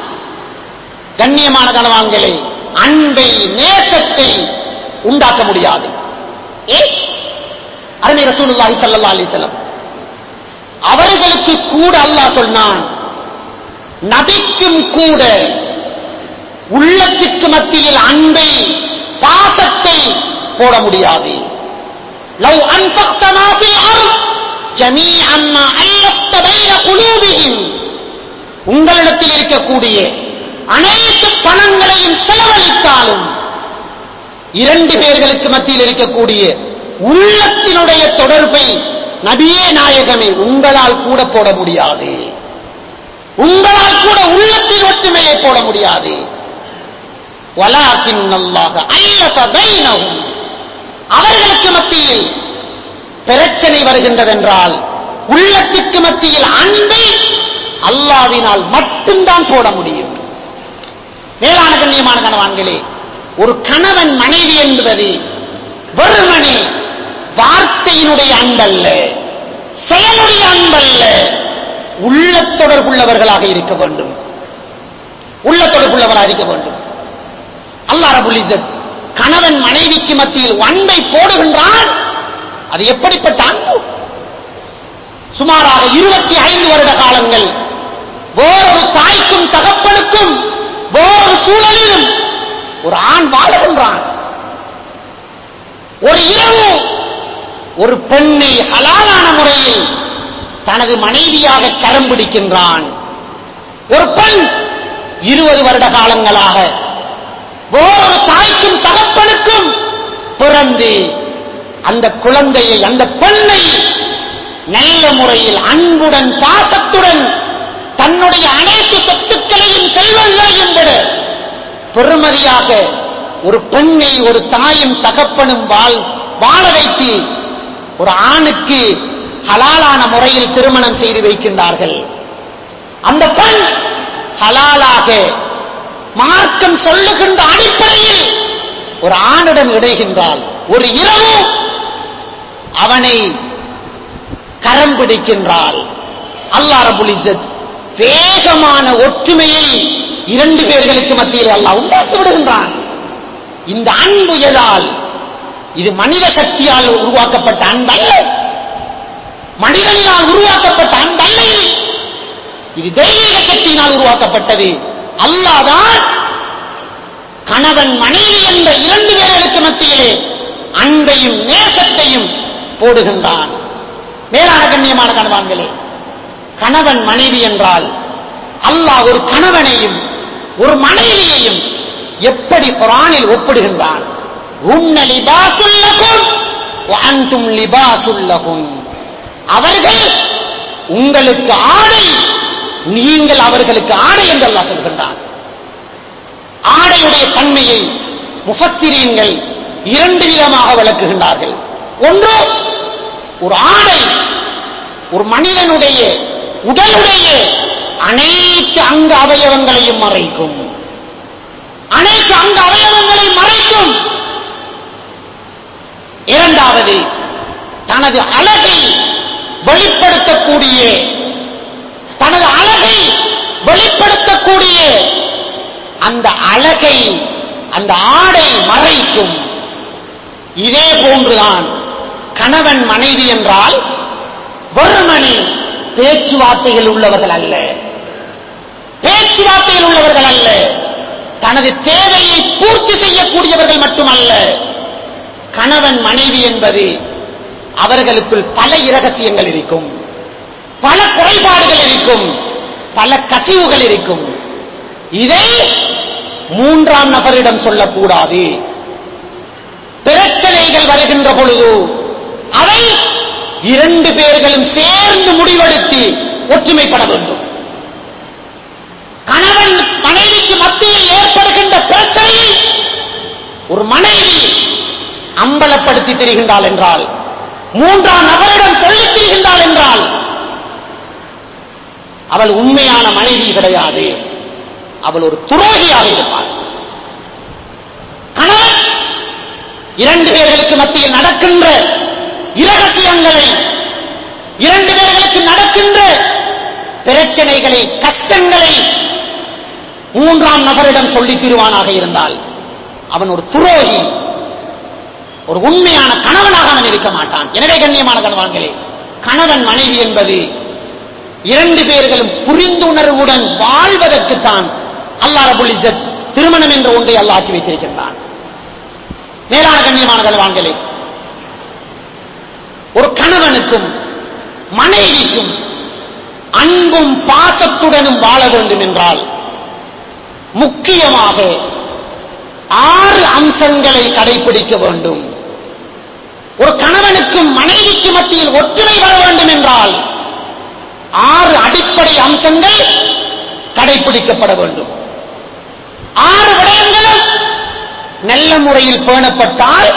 கண்ணியமான கணவான்களே அன்பை நேசத்தை உண்டாக்க முடியாது ஏ அருமை ரசூலுல்லாஹி ஸல்லல்லாஹு அலைஹி வஸல்லம் அவர்களுக்கு கூட அல்லாஹ் சொன்னான் நபிக்கும் கூட உள்ளத்துக்கு மத்தியில் அன்பை பாசத்தை போட முடியாது லவ் அன்பக்த மா ஃபில் அர்த் ஜமீஅன் மா அல்லஃப்த பைன குலூபிஹிம் உங்களிடத்தில் இருக்கக்கூடிய அனைத்து பணங்களையும் செலவழித்தாலும் இரண்டு பேர்களுக்கு மத்தியில் இருக்கக்கூடிய உள்ளத்தினுடைய தொடர்பை நபியே நாயகமே உங்களால் கூட போட முடியாது உங்களால் கூட உள்ளத்தின் ஒற்றுமையை போட முடியாது வலாக்கின் அல்லாஹ அல்லஃப பைனஹும் அவர்களுக்கு மத்தியில் பிரச்சனை வருகின்றதென்றால் உள்ளத்துக்கு மத்தியில் அன்பை அல்லாவினால் மட்டும்தான் போட முடியும் மேலான கண்ணியமான கணவான்களே ஒரு கணவன் மனைவி என்பது வெறுமனே வார்த்தையினுடைய அன்பல்ல செயலுடைய அன்பல்ல உள்ள தொடர்புள்ளவர்களாக இருக்க வேண்டும் உள்ள தொடர்புள்ளவராக இருக்க வேண்டும் அல்லாஹ் ரபுல் இஸ்ஸத் கணவன் மனைவிக்கு மத்தியில் அன்பை போடுகின்றான் அது எப்படிப்பட்ட அன்பு சுமாராக இருபத்தி ஐந்து வருட காலங்கள் வேறொரு தாய்க்கும் தகப்பனுக்கும் வேறொரு சூழலிலும் ஒரு ஆண் வாழுகின்றான் ஒரு இரவு ஒரு பெண்ணை ஹலாலான முறையில் தனது மனைவியாக கரம் பிடிக்கின்றான் ஒரு பெண் இருபது வருட காலங்களாக வேறொரு தாய்க்கும் தகப்பனுக்கும் பிறந்து அந்த குழந்தையை அந்த பெண்ணை நல்ல முறையில் அன்புடன் பாசத்துடன் தன்னுடைய அனைத்து சொத்துக்களையும் செல்வங்களையும் விட பெருமதியாக ஒரு பெண்ணை ஒரு தாயும் தகப்பனும் வாழ் வாழ வைத்து ஒரு ஆணுக்கு ஹலாலான முறையில் திருமணம் செய்து வைக்கின்றார்கள் அந்த பெண் ஹலாலாக மார்க்கம் சொல்லுகின்ற அடிப்படையில் ஒரு ஆணுடன் இடைகின்றால் ஒரு இரவு அவனை கரம் பிடிக்கின்றால் அல்லாஹ் ரபுல் இஸ்ஸத் வேகமான ஒற்றுமையை இரண்டு பேர்களுக்கு மத்தியில் அல்லாஹ் உண்டாக்கி விடுகின்றான் இந்த அன்பு எதால் இது மனித சக்தியால் உருவாக்கப்பட்ட அன்பல்ல மனிதனால் உருவாக்கப்பட்ட அன்பல்ல இது. இது தெய்வீக சக்தியினால் உருவாக்கப்பட்டது அல்லாதான் கணவன் மனைவி என்ற இரண்டு பேர்களுக்கு மத்தியிலே அன்பையும் நேசத்தையும் போடுகின்றான் மேலான கண்ணியமான கணவான்களே கணவன் மனைவி என்றால் அல்லாஹ் ஒரு கணவனையும் ஒரு மனைவியையும் எப்படி குரானில் ஒப்பிடுகின்றான் உன்ன லிபாசுல்லகும் அன்தும் லிபாசுல்லகும் அவர்கள் உங்களுக்கு ஆடை நீங்கள் அவர்களுக்கு ஆடை என்று அல்லாஹ் சொல்கின்றான் ஆடையுடைய தன்மையை முஃபஸ்ஸிரீன்கள் இரண்டு விதமாக விளக்குகின்றார்கள் ஒன்று ஒரு ஆடை ஒரு மனிதனுடைய உடலுடைய அனைத்து அங்க அவயவங்களையும் மறைக்கும் அனைத்து அங்க அவயவங்களையும் மறைக்கும் இரண்டாவது தனது அழகை வெளிப்படுத்தக்கூடிய தனது அழகை வெளிப்படுத்தக்கூடிய அந்த அழகை அந்த ஆடை மறைக்கும் இதே போன்றுதான் கணவன் மனைவி என்றால் வெறுமனே பேச்சுவார்த்தைகள் உள்ளவர்கள் அல்ல பேச்சுவார்த்தைகள் உள்ளவர்கள் அல்ல தனது தேவையை பூர்த்தி செய்யக்கூடியவர்கள் மட்டுமல்ல கணவன் மனைவி என்பது அவர்களுக்குள் பல இரகசியங்கள் இருக்கும் பல குறைபாடுகள் இருக்கும் பல கசிவுகள் இருக்கும் இதை மூன்றாம் நபரிடம் சொல்லக்கூடாது பிரச்சனைகள் வருகின்ற பொழுது அதை இரண்டு பேர்களும் சேர்ந்து முடிவெடுத்து ஒற்றுமைப்பட வேண்டும் கணவன் மனைவிக்கு மத்தியில் ஏற்படுகின்ற பிரச்சனையை ஒரு மனைவி அம்பலப்படுத்தி திரிகின்றாள் என்றால் மூன்றாம் நபரிடம் சொல்லித் திரிகின்றாள் என்றால் அவள் உண்மையான மனைவி கிடையாது அவள் ஒரு துரோகியாக இருப்பாள் கணவன் இரண்டு பேர்களுக்கு மத்தியில் நடக்கின்ற இரகசியங்களை இரண்டு பேர்களுக்கு நடக்கின்ற பிரச்சனைகளை கஷ்டங்களை மூன்றாம் நபரிடம் சொல்லித் தீருவானாக இருந்தால் அவன் ஒரு துரோகி ஒரு உண்மையான கணவனாக அவன் இருக்க மாட்டான் எனவே கண்ணியமான கணவான்களே கணவன் மனைவி என்பது இரண்டு பேர்களும் புரிந்துணர்வுடன் வாழ்வதற்குத்தான் அல்லாஹ் ரபுல் இஸ்ஸத் திருமணம் என்ற ஒன்றை அல்லாஹ் ஆக்கி வைத்திருக்கின்றான் மேலான கண்ணியமான கணவான்களே ஒரு கணவனுக்கும் மனைவிக்கும் அன்பும் பாசத்துடனும் வாழ வேண்டும் என்றால் முக்கியமாக ஆறு அம்சங்களை கடைபிடிக்க வேண்டும் ஒரு கணவனுக்கும் மனைவிக்கு மத்தியில் ஒற்றுமை வர வேண்டும் என்றால் ஆறு அடிப்படை அம்சங்கள் கடைபிடிக்கப்பட வேண்டும் ஆறு விடயங்களும் நல்ல முறையில் பேணப்பட்டால்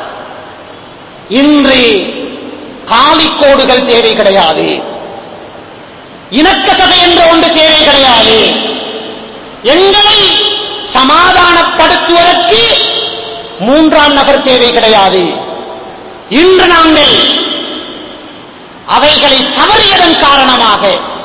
இன்று காலிக்கோடுகள் தேவை கிடையாது இணக்க சபை என்ற ஒன்று தேவை கிடையாது எங்களை சமாதானப்படுத்துவதற்கு மூன்றாம் நபர் தேவை கிடையாது இன்று நாங்கள் அவைகளை தவறியதன் காரணமாக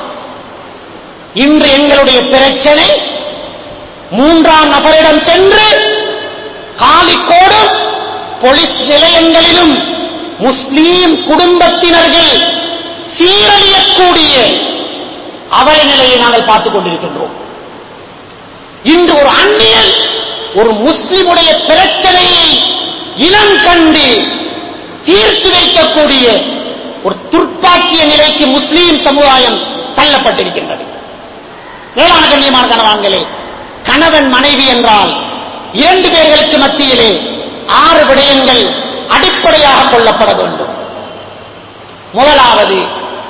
இன்று எங்களுடைய பிரச்சனை மூன்றாம் நபரிடம் சென்று காலிக்கோடும் போலீஸ் நிலையங்களிலும் முஸ்லீம் குடும்பத்தினர்கள் சீரழியக்கூடிய அவல நிலையை நாங்கள் பார்த்துக் கொண்டிருக்கின்றோம் இன்று ஒரு அந்நியன் ஒரு முஸ்லிமுடைய பிரச்சனையை இனம் கண்டு தீர்த்து வைக்கக்கூடிய ஒரு துர்ப்பாக்கிய நிலைக்கு முஸ்லீம் சமுதாயம் தள்ளப்பட்டிருக்கின்றது மேலான கண்ணியமான கணவான்களே கணவன் மனைவி என்றால் இரண்டு பேர்களுக்கு மத்தியிலே ஆறு விடயங்கள் அடிப்படையாக கொள்ளப்பட வேண்டும் முதலாவது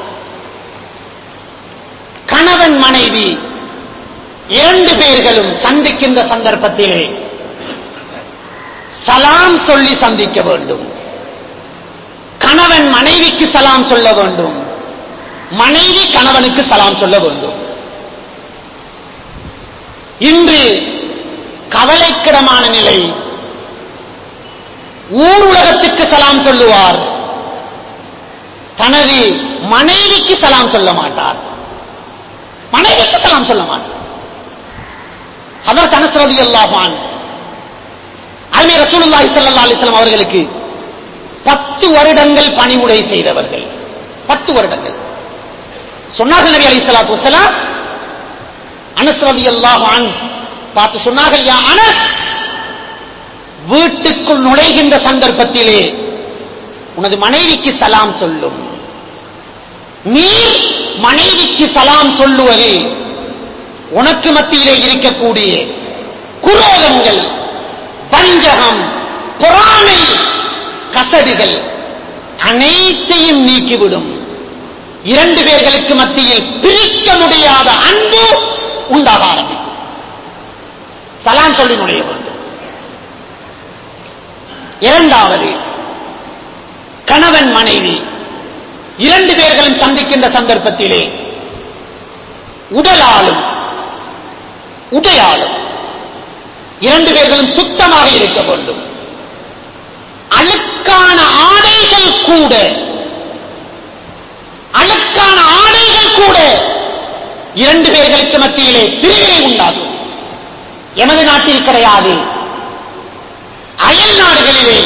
கணவன் மனைவி இரண்டு பேர்களும் சந்திக்கின்ற சந்தர்ப்பத்திலே சலாம் சொல்லி சந்திக்க வேண்டும் கணவன் மனைவிக்கு சலாம் சொல்ல வேண்டும் மனைவி கணவனுக்கு சலாம் சொல்ல வேண்டும் இன்று கவலைக்கிடமான நிலை ஊர் உலகத்துக்கு சலாம் சொல்லுவார் தனது மனைவிக்கு சலாம் சொல்ல மாட்டார் மனைவிக்கு சலாம் சொல்ல மாட்டார் அதற்கு அனசரதி அல்லாஹான் அருமை ரசூலுல்லாஹி ஸல்லல்லாஹு அலைஹி வஸல்லம் அவர்களுக்கு பத்து வருடங்கள் பணிவுடை செய்தவர்கள் பத்து வருடங்கள் சொன்னார்கள் நபி அலைஹிஸ்ஸலாத்து வஸலாம் அனஸ் ரலியல்லாஹு அன்ஹு பார்த்து சொன்னார்கள் யா அனஸ் வீட்டுக்குள் நுழைகின்ற சந்தர்ப்பத்திலே உனது மனைவிக்கு சலாம் சொல்லும் நீ மனைவிக்கு சலாம் சொல்லுவது உனக்கு மத்தியிலே இருக்கக்கூடிய குரோதங்கள் வஞ்சகம் பொறாமை கசடுகள் அனைத்தையும் நீக்கிவிடும் இரண்டு பேர்களுக்கு மத்தியில் பிரிக்க முடியாத அன்பு உண்டாக ஆரம்பிக்கும் சலாம் சொல்லி நுழைய வேண்டும் இரண்டாவது கணவன் மனைவி இரண்டு பேர்களும் சந்திக்கின்ற சந்தர்ப்பத்திலே உடலாலும் உடையாலும் இரண்டு பேர்களும் சுத்தமாக இருக்க வேண்டும் அழுக்கான ஆடைகள் கூட அழுக்கான ஆடைகள் கூட இரண்டு பேர்களுக்கு மத்தியிலே பிரிவினை உண்டாகும் எமது நாட்டில் கிடையாது அயல் நாடுகளிலே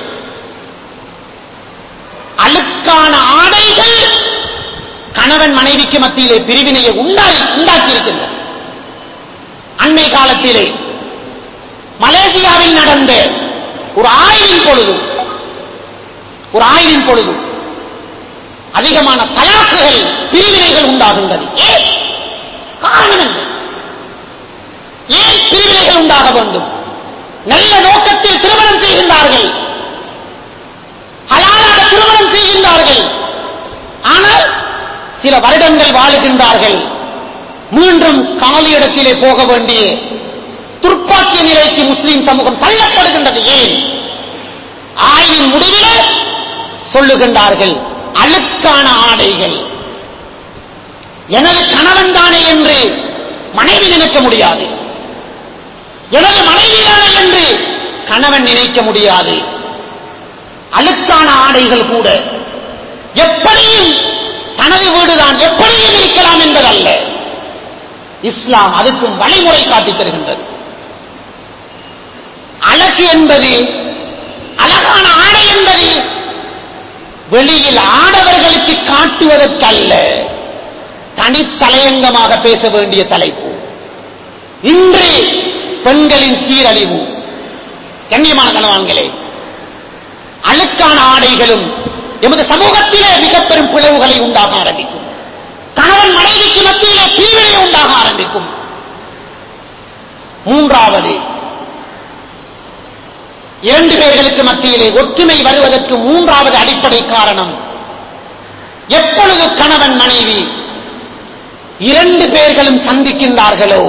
அழுக்கான ஆடைகள் கணவன் மனைவிக்கு மத்தியிலே பிரிவினையை உண்டாகி உண்டாக்கி இருக்கின்றன அண்மை காலத்திலே மலேசியாவில் நடந்த ஒரு ஆய்வின் பொழுது ஒரு ஆய்வின் பொழுது அதிகமான தலாக்குகள் பிரிவினைகள் உண்டாகின்றது ஏன் காரணம் என்ன ஏன் பிரிவினைகள் உண்டாக வேண்டும் நல்ல நோக்கத்தில் திருமணம் செய்கின்றார்கள் ஹலாலான திருமணம் செய்கின்றார்கள் ஆனால் சில வருடங்கள் வாழுகின்றார்கள் மீண்டும் காலியிடத்திலே போக வேண்டிய துர்ப்பாக்கிய நிலைக்கு முஸ்லிம் சமூகம் தள்ளப்படுகின்றது ஏன் ஆய்வின் முடிவிலே சொல்லுகின்றார்கள் அழுக்கான ஆடைகள் எனது கணவன் தானே என்று மனைவி நினைக்க முடியாது எனது மனைவி தானே என்று கணவன் நினைக்க முடியாது அழுக்கான ஆடைகள் கூட எப்படியும் தனது வீடுதான் எப்படியும் இருக்கலாம் என்பதல்ல இஸ்லாம் அதுக்கும் வழிமுறை காட்டித் தருகின்றது அழகு என்பது அழகான ஆடை என்பது வெளியில் ஆடவர்களுக்கு காட்டுவதற்கல்ல தனித்தலையங்கமாக பேச வேண்டிய தலைப்பு இன்று பெண்களின் சீரழிவு கண்ணியமான கணவான்களே அழுக்கான ஆடைகளும் எமது சமூகத்திலே மிக பெரும் பிளவுகளை உண்டாக ஆரம்பிக்கும் கணவன் மனைவிக்கு மத்தியிலே பிரிவினை உண்டாக ஆரம்பிக்கும் மூன்றாவது இரண்டு பேர்களுக்கு மத்தியிலே ஒற்றுமை வருவதற்கு மூன்றாவது அடிப்படை காரணம் எப்பொழுது கணவன் மனைவி இரண்டு பேர்களும் சந்திக்கின்றார்களோ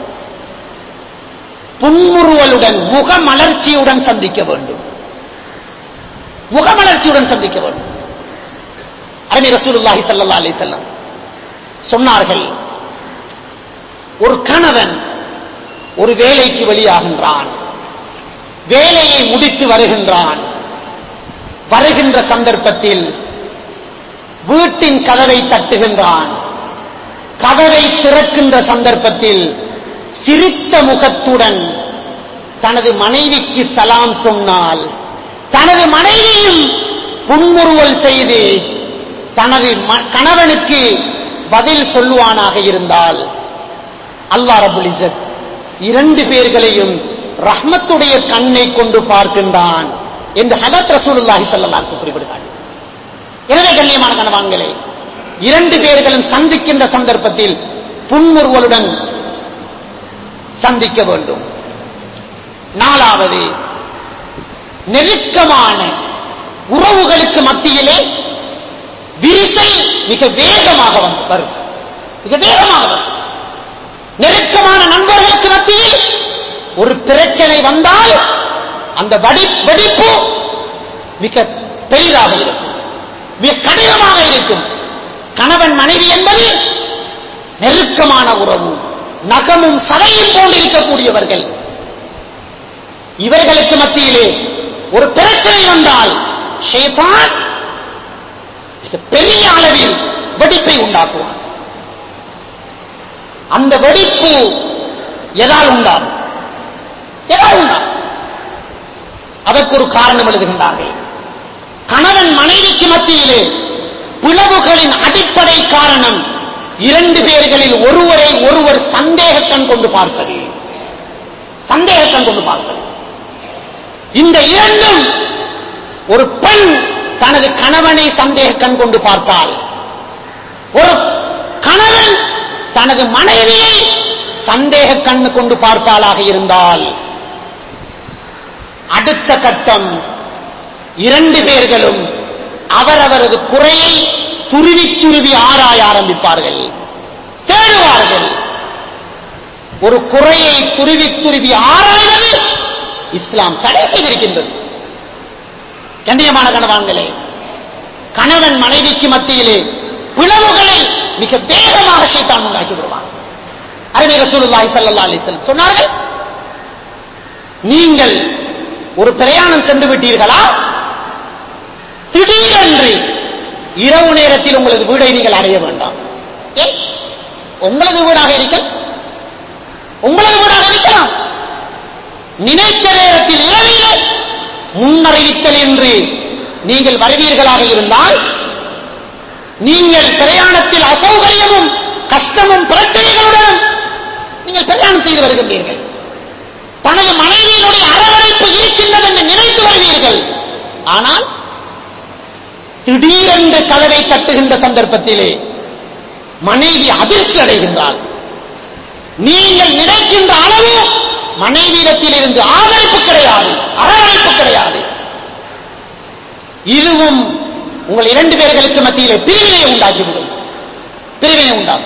புன்முறுவலுடன் முகமலர்ச்சியுடன் சந்திக்க வேண்டும் முகமலர்ச்சியுடன் சந்திக்க வேண்டும் அருமை ரசூலுல்லாஹி ஸல்லல்லாஹு அலைஹி வஸல்லம் சொன்னார்கள் ஒரு கணவன் ஒரு வேலைக்கு வெளியாகின்றான் வேலையை முடித்து வருகின்றான் வருகின்ற சந்தர்ப்பத்தில் வீட்டின் கதவை தட்டுகின்றான் கதவை திறக்கின்ற சந்தர்ப்பத்தில் சிரித்த முகத்துடன் தனது மனைவிக்கு சலாம் சொன்னால் தனது மனைவியும் புன்முறுவல் செய்து தனது ம- கணவனுக்கு பதில் சொல்லுவானாக இருந்தால் அல்லாஹ் ரபுல் இஸ்ஸத் இரண்டு பேர்களையும் ரஹ்மத்துடைய கண்ணை கொண்டு பார்க்கின்றான் என்று ஹதத் ரசூலுல்லாஹி ஸல்லல்லாஹு அலைஹி வஸல்லம் குறிப்பிடுகிறார் எனவே கண்ணியமான கணவான்களே இரண்டு பேர்களும் சந்திக்கின்ற சந்தர்ப்பத்தில் புன்முறுவலுடன் சந்திக்க வேண்டும் நாலாவது நெருக்கமான உறவுகளுக்கு மத்தியிலே விரிசை மிக வேகமாக வந்து வரும் மிக வேகமாக வரும் நெருக்கமான நண்பர்களுக்கு மத்தியில் ஒரு பிரச்சனை வந்தால் அந்த வடி வெடிப்பு மிக பெரிதாக இருக்கும் மிக கடினமாக இருக்கும் கணவன் மனைவி என்பது நெருக்கமான உறவு நகமும் சதையும் போன்று இருக்கக்கூடியவர்கள் இவர்களுக்கு மத்தியிலே ஒரு பிரச்சனை வந்தால் ஷேதான் மிக பெரிய அளவில் வெடிப்பை உண்டாக்குவான் அந்த வெடிப்பு எதால் உண்டாகும் எதால் உண்டாகும் அதற்கு ஒரு காரணம் எழுதுகின்றார்கள் கணவன் மனைவிக்கு மத்தியிலே பிளவுகளின் அடிப்படை காரணம் இரண்டு பேர்களில் ஒருவரை ஒருவர் சந்தேக கண் கொண்டு பார்ப்பது சந்தேக கண் கொண்டு பார்ப்பது இந்த இரண்டும் ஒரு பெண் தனது கணவனை சந்தேக கண் கொண்டு பார்த்தால் ஒரு கணவன் தனது மனைவியை சந்தேக கண்ணு கொண்டு பார்த்தாலாக இருந்தால் அடுத்த கட்டம் இரண்டு பேர்களும் அவரவரது குறையை துருவி துருவி ஆராய ஆரம்பிப்பார்கள் தேடுவார்கள் ஒரு குறையை துருவி துருவி ஆராய்வது இஸ்லாம் தடை செய்திருக்கின்றது கண்ணியமான கணவான்களே கணவன் மனைவிக்கு மத்தியிலே பிளவுகளை மிக வேகமாக சைத்தான் உண்டாக்கி விடுவான் அருமை ரசூலுல்லாஹி ஸல்லல்லாஹு அலைஹி வஸல்லம் சொன்னார்கள் நீங்கள் ஒரு பிரயாணம் சென்று விட்டீர்களா திடீரென்று இரவு நேரத்தில் உங்களது வீடை நீங்கள் அடைய வேண்டாம் ஏன் உங்களது வீடாக இருக்க உங்களது வீடாக இருக்கலாம் நினைத்த நேரத்தில் இரவிலே முன்னறிவித்தல் என்று நீங்கள் வருவீர்களாக இருந்தால் நீங்கள் பிரயாணத்தில் அசௌகரியமும் கஷ்டமும் பிரச்சனைகளுடன் நீங்கள் பிரயாணம் செய்து வருகின்றீர்கள் தனது மனைவியினுடைய அரவணைப்பு இருக்கின்றது என்று நினைத்து வருவீர்கள் ஆனால் திடீரென்று கதவை தட்டுகின்ற சந்தர்ப்பத்திலே மனைவி அதிர்ச்சி அடைகின்றாள் நீங்கள் நினைக்கின்ற அளவு மனைவியிடத்தில் இருந்து ஆதரிப்பு கிடையாது அரவணைப்பு கிடையாது இதுவும் உங்கள் இரண்டு பேர்களுக்கு மத்தியிலே பிரிவினை உண்டாக்கிவிடும் பிரிவினை உண்டாகும்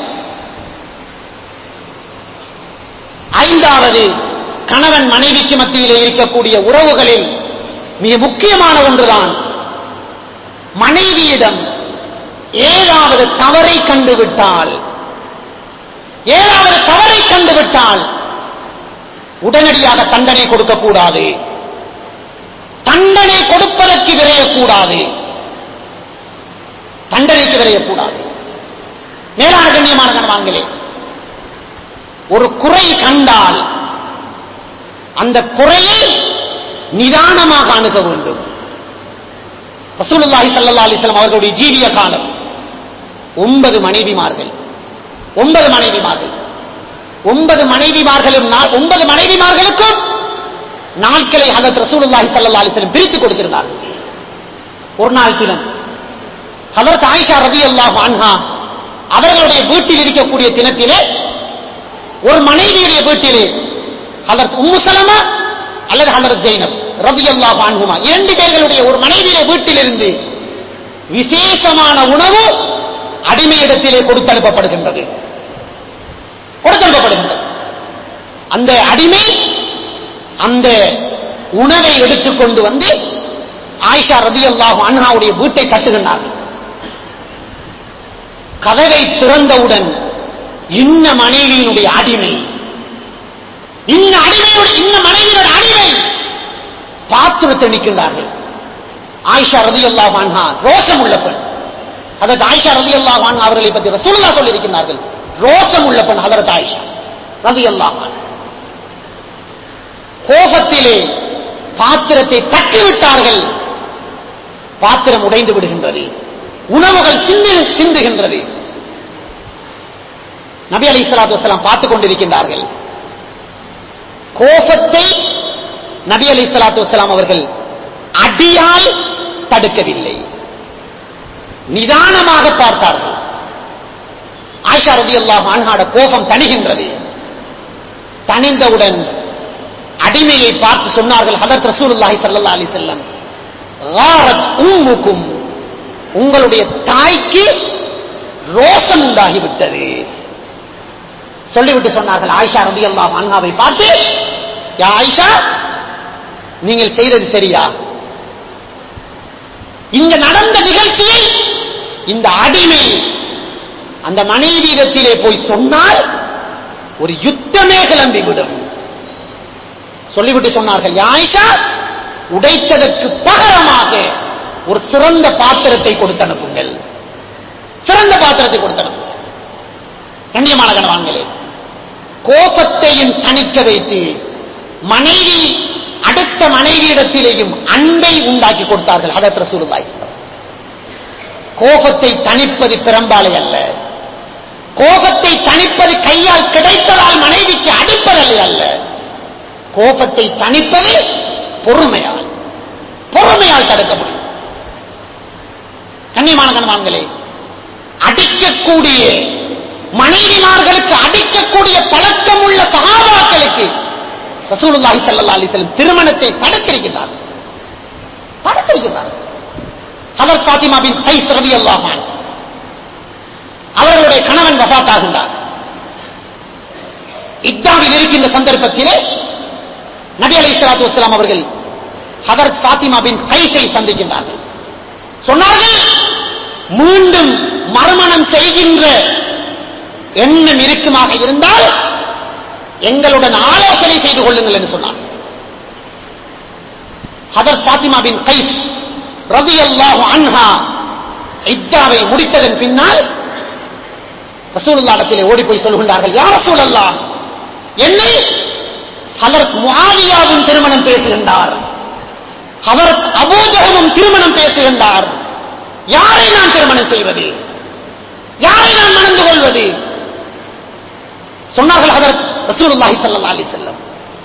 ஐந்தாவது கணவன் மனைவிக்கு மத்தியிலே இருக்கக்கூடிய உறவுகளில் மிக முக்கியமான ஒன்றுதான் மனைவியிடம் ஏதாவது தவறை கண்டுவிட்டால் ஏதாவது தவறை கண்டுவிட்டால் உடனடியாக தண்டனை கொடுக்கக்கூடாது தண்டனை கொடுப்பதற்கு விரையக்கூடாது தண்டனைக்கு விரையக்கூடாது மேலான கண்ணியமான கணவான்களே ஒரு குறை கண்டால் அந்த குறையை நிதானமாக அணுக வேண்டும் ரசூலுல்லாஹி ஸல்லல்லாஹு அலைஹி வஸல்லம் அவர்களுடைய ஜீவிய காலம் ஒன்பது மனைவிமார்கள் ஒன்பது மனைவிமார்கள் ஒன்பது மனைவிமார்களும் நா- ஒன்பது மனைவிமார்களுக்கும் நாட்களை ஹதரத் ரசூலுல்லாஹி ஸல்லல்லாஹு அலைஹி வஸல்லம் பிரித்து கொடுத்திருந்தார்கள் ஒரு நாள் தினம் ஹதரத் ஆயிஷா ரலியல்லாஹு அன்ஹா அவர்களுடைய வீட்டில் இருக்கக்கூடிய தினத்திலே ஒரு மனைவியுடைய வீட்டிலே ஹதரத் உம்மு சலமா அல்லது ஹதரத் ஜெய்னப் ரலியல்லாஹு அன்ஹுமா இரண்டு பேர்களுடைய ஒரு மனைவியுடைய வீட்டிலிருந்து விசேஷமான உணவு அடிமையிடத்திலே கொடுத்தனுப்பப்படுகின்றது கொடுத்தனுப்பப்படுகின்றது அந்த அடிமை அந்த உணவை எடுத்துக்கொண்டு வந்து ஆயிஷா ரதியல்லாஹு அன்ஹாவுடைய வீட்டை கட்டுகின்றார்கள் கதவை திறந்தவுடன் இன்ன மனைவியினுடைய அடிமை இன்ன அடிமையுடைய இன்ன மனைவியினுடைய அடிமை பாத்திரத்தை நிற்கின்றார்கள் ஆயிஷா ரதியல்லாஹு அன்ஹா ரோஷம் உள்ள பெண் அதற்கு ஆயிஷா ரதியல்லாஹு அன்ஹா அவர்களை பற்றி ரசூலுல்லாஹ் சொல்லியிருக்கிறார்கள் ரோஷம் உள்ள பெண் ஹதரத் ஆயிஷா ரதியல்லாஹு அன்ஹா கோபத்திலே பாத்திரத்தை தட்டிவிட்டார்கள் பாத்திரம் உடைந்து விடுகின்றது உணவுகள் சிந்து சிந்துகின்றது நபி அலி சலாத்து வசலாம் பார்த்துக் கொண்டிருக்கின்றார்கள் கோபத்தை நபி அலி சலாத்து வசலாம் அவர்கள் அடியால் தடுக்கவில்லை நிதானமாக பார்த்தார்கள் ஆயிஷா ரதி அல்லாஹ் அன்ஹாட கோபம் தணிகின்றது தணிந்தவுடன் அடிமையை பார்த்து சொன்னார்கள் ஹதரத் ரசூலுல்லாஹி ஸல்லல்லாஹு அலைஹி வஸல்லம் "காரத் உம்முக்கும் உங்களுடைய தாய்க்கு ரோஷம் உண்டாகிவிட்டது சொல்லிவிட்டு சொன்னார்கள் ஆயிஷா ரலியல்லாஹு அன்ஹாவை பார்த்து யா ஆயிஷா நீங்கள் செய்தது சரியா இங்க நடந்த நிகழ்ச்சியை இந்த அடிமை அந்த மனைவியிடத்திலே போய் சொன்னால் ஒரு யுத்தமே கிளம்பிவிடும் சொல்லிவிட்டு சொன்னார்கள் "யா ஆயிஷா உடைத்ததற்கு பகரமாக ஒரு சிறந்த பாத்திரத்தை கொடுத்து அனுப்புங்கள் சிறந்த பாத்திரத்தை கொடுத்து அனுப்புங்கள் கண்ணியமான கணவான்களே கோபத்தையும் தணிக்க வைத்து மனைவி அடுத்த மனைவியிடத்திலேயும் அன்பை உண்டாக்கி கொடுத்தார்கள் ஹதத் ரசூலுல்லாஹி ஸல்லல்லாஹு அலைஹி வஸல்லம். கோபத்தை தணிப்பது பெரும்பாலை அல்ல கோபத்தை தணிப்பது கையால் கிடைத்ததால் மனைவிக்கு அடிப்பதல்ல அல்ல கோபத்தை தணிப்பது பொறுமையால் பொறுமையால் தடுக்க முடியும் கண்ணியமான கணவான்களே அடிக்கக்கூடிய மனைவிமார்களுக்கு அடிக்கக்கூடிய பழக்கம் உள்ள சகாபாக்களுக்கு ரசூலுல்லாஹி ஸல்லல்லாஹு அலைஹி வஸல்லம் திருமணத்தை தடுத்திருக்கிறார் தடுத்திருக்கிறார் ஹதரத் ஃபாத்திமா பின் கைஸ் ரலியல்லாஹு அன்ஹா அவர்களுடைய கணவன் வஃபாத்தாகின்றார் இத்தாவில் இருக்கின்ற சந்தர்ப்பத்திலே நபி அலைஹிஸ்ஸலாத்து வஸலாம் அவர்கள் ஹதரத் ஃபாத்திமா பின் கைஸை சந்திக்கின்றார்கள் சொன்னார்கள் மீண்டும் மறுமணம் செய்கின்ற எண்ணம் இருக்குமாக இருந்தால் எங்களுடன் ஆலோசனை செய்து கொள்ளுங்கள் என்று சொன்னார் ஹதர் ஃபாத்திமா பின் கைஸ் ரதியல்லாஹு அன்ஹா இத்தாவை முடித்ததன் பின்னால் ரசூலுல்லாஹ்விடத்திலே ஓடி போய் சொல்கின்றார்கள் யா ரசூலல்லாஹ் என்னை ஹதரத் முஆவியாவும் திருமணம் பேசுகின்றார் ஹதரத் அபூஜஹலும் திருமணம் பேசுகின்றார் யாரை நான் திருமணம் செய்வது யாரை நான் மணந்து கொள்வது சொன்னார்கள் ஹதரத் ரசூலுல்லாஹி ஸல்லல்லாஹு அலைஹி வஸல்லம்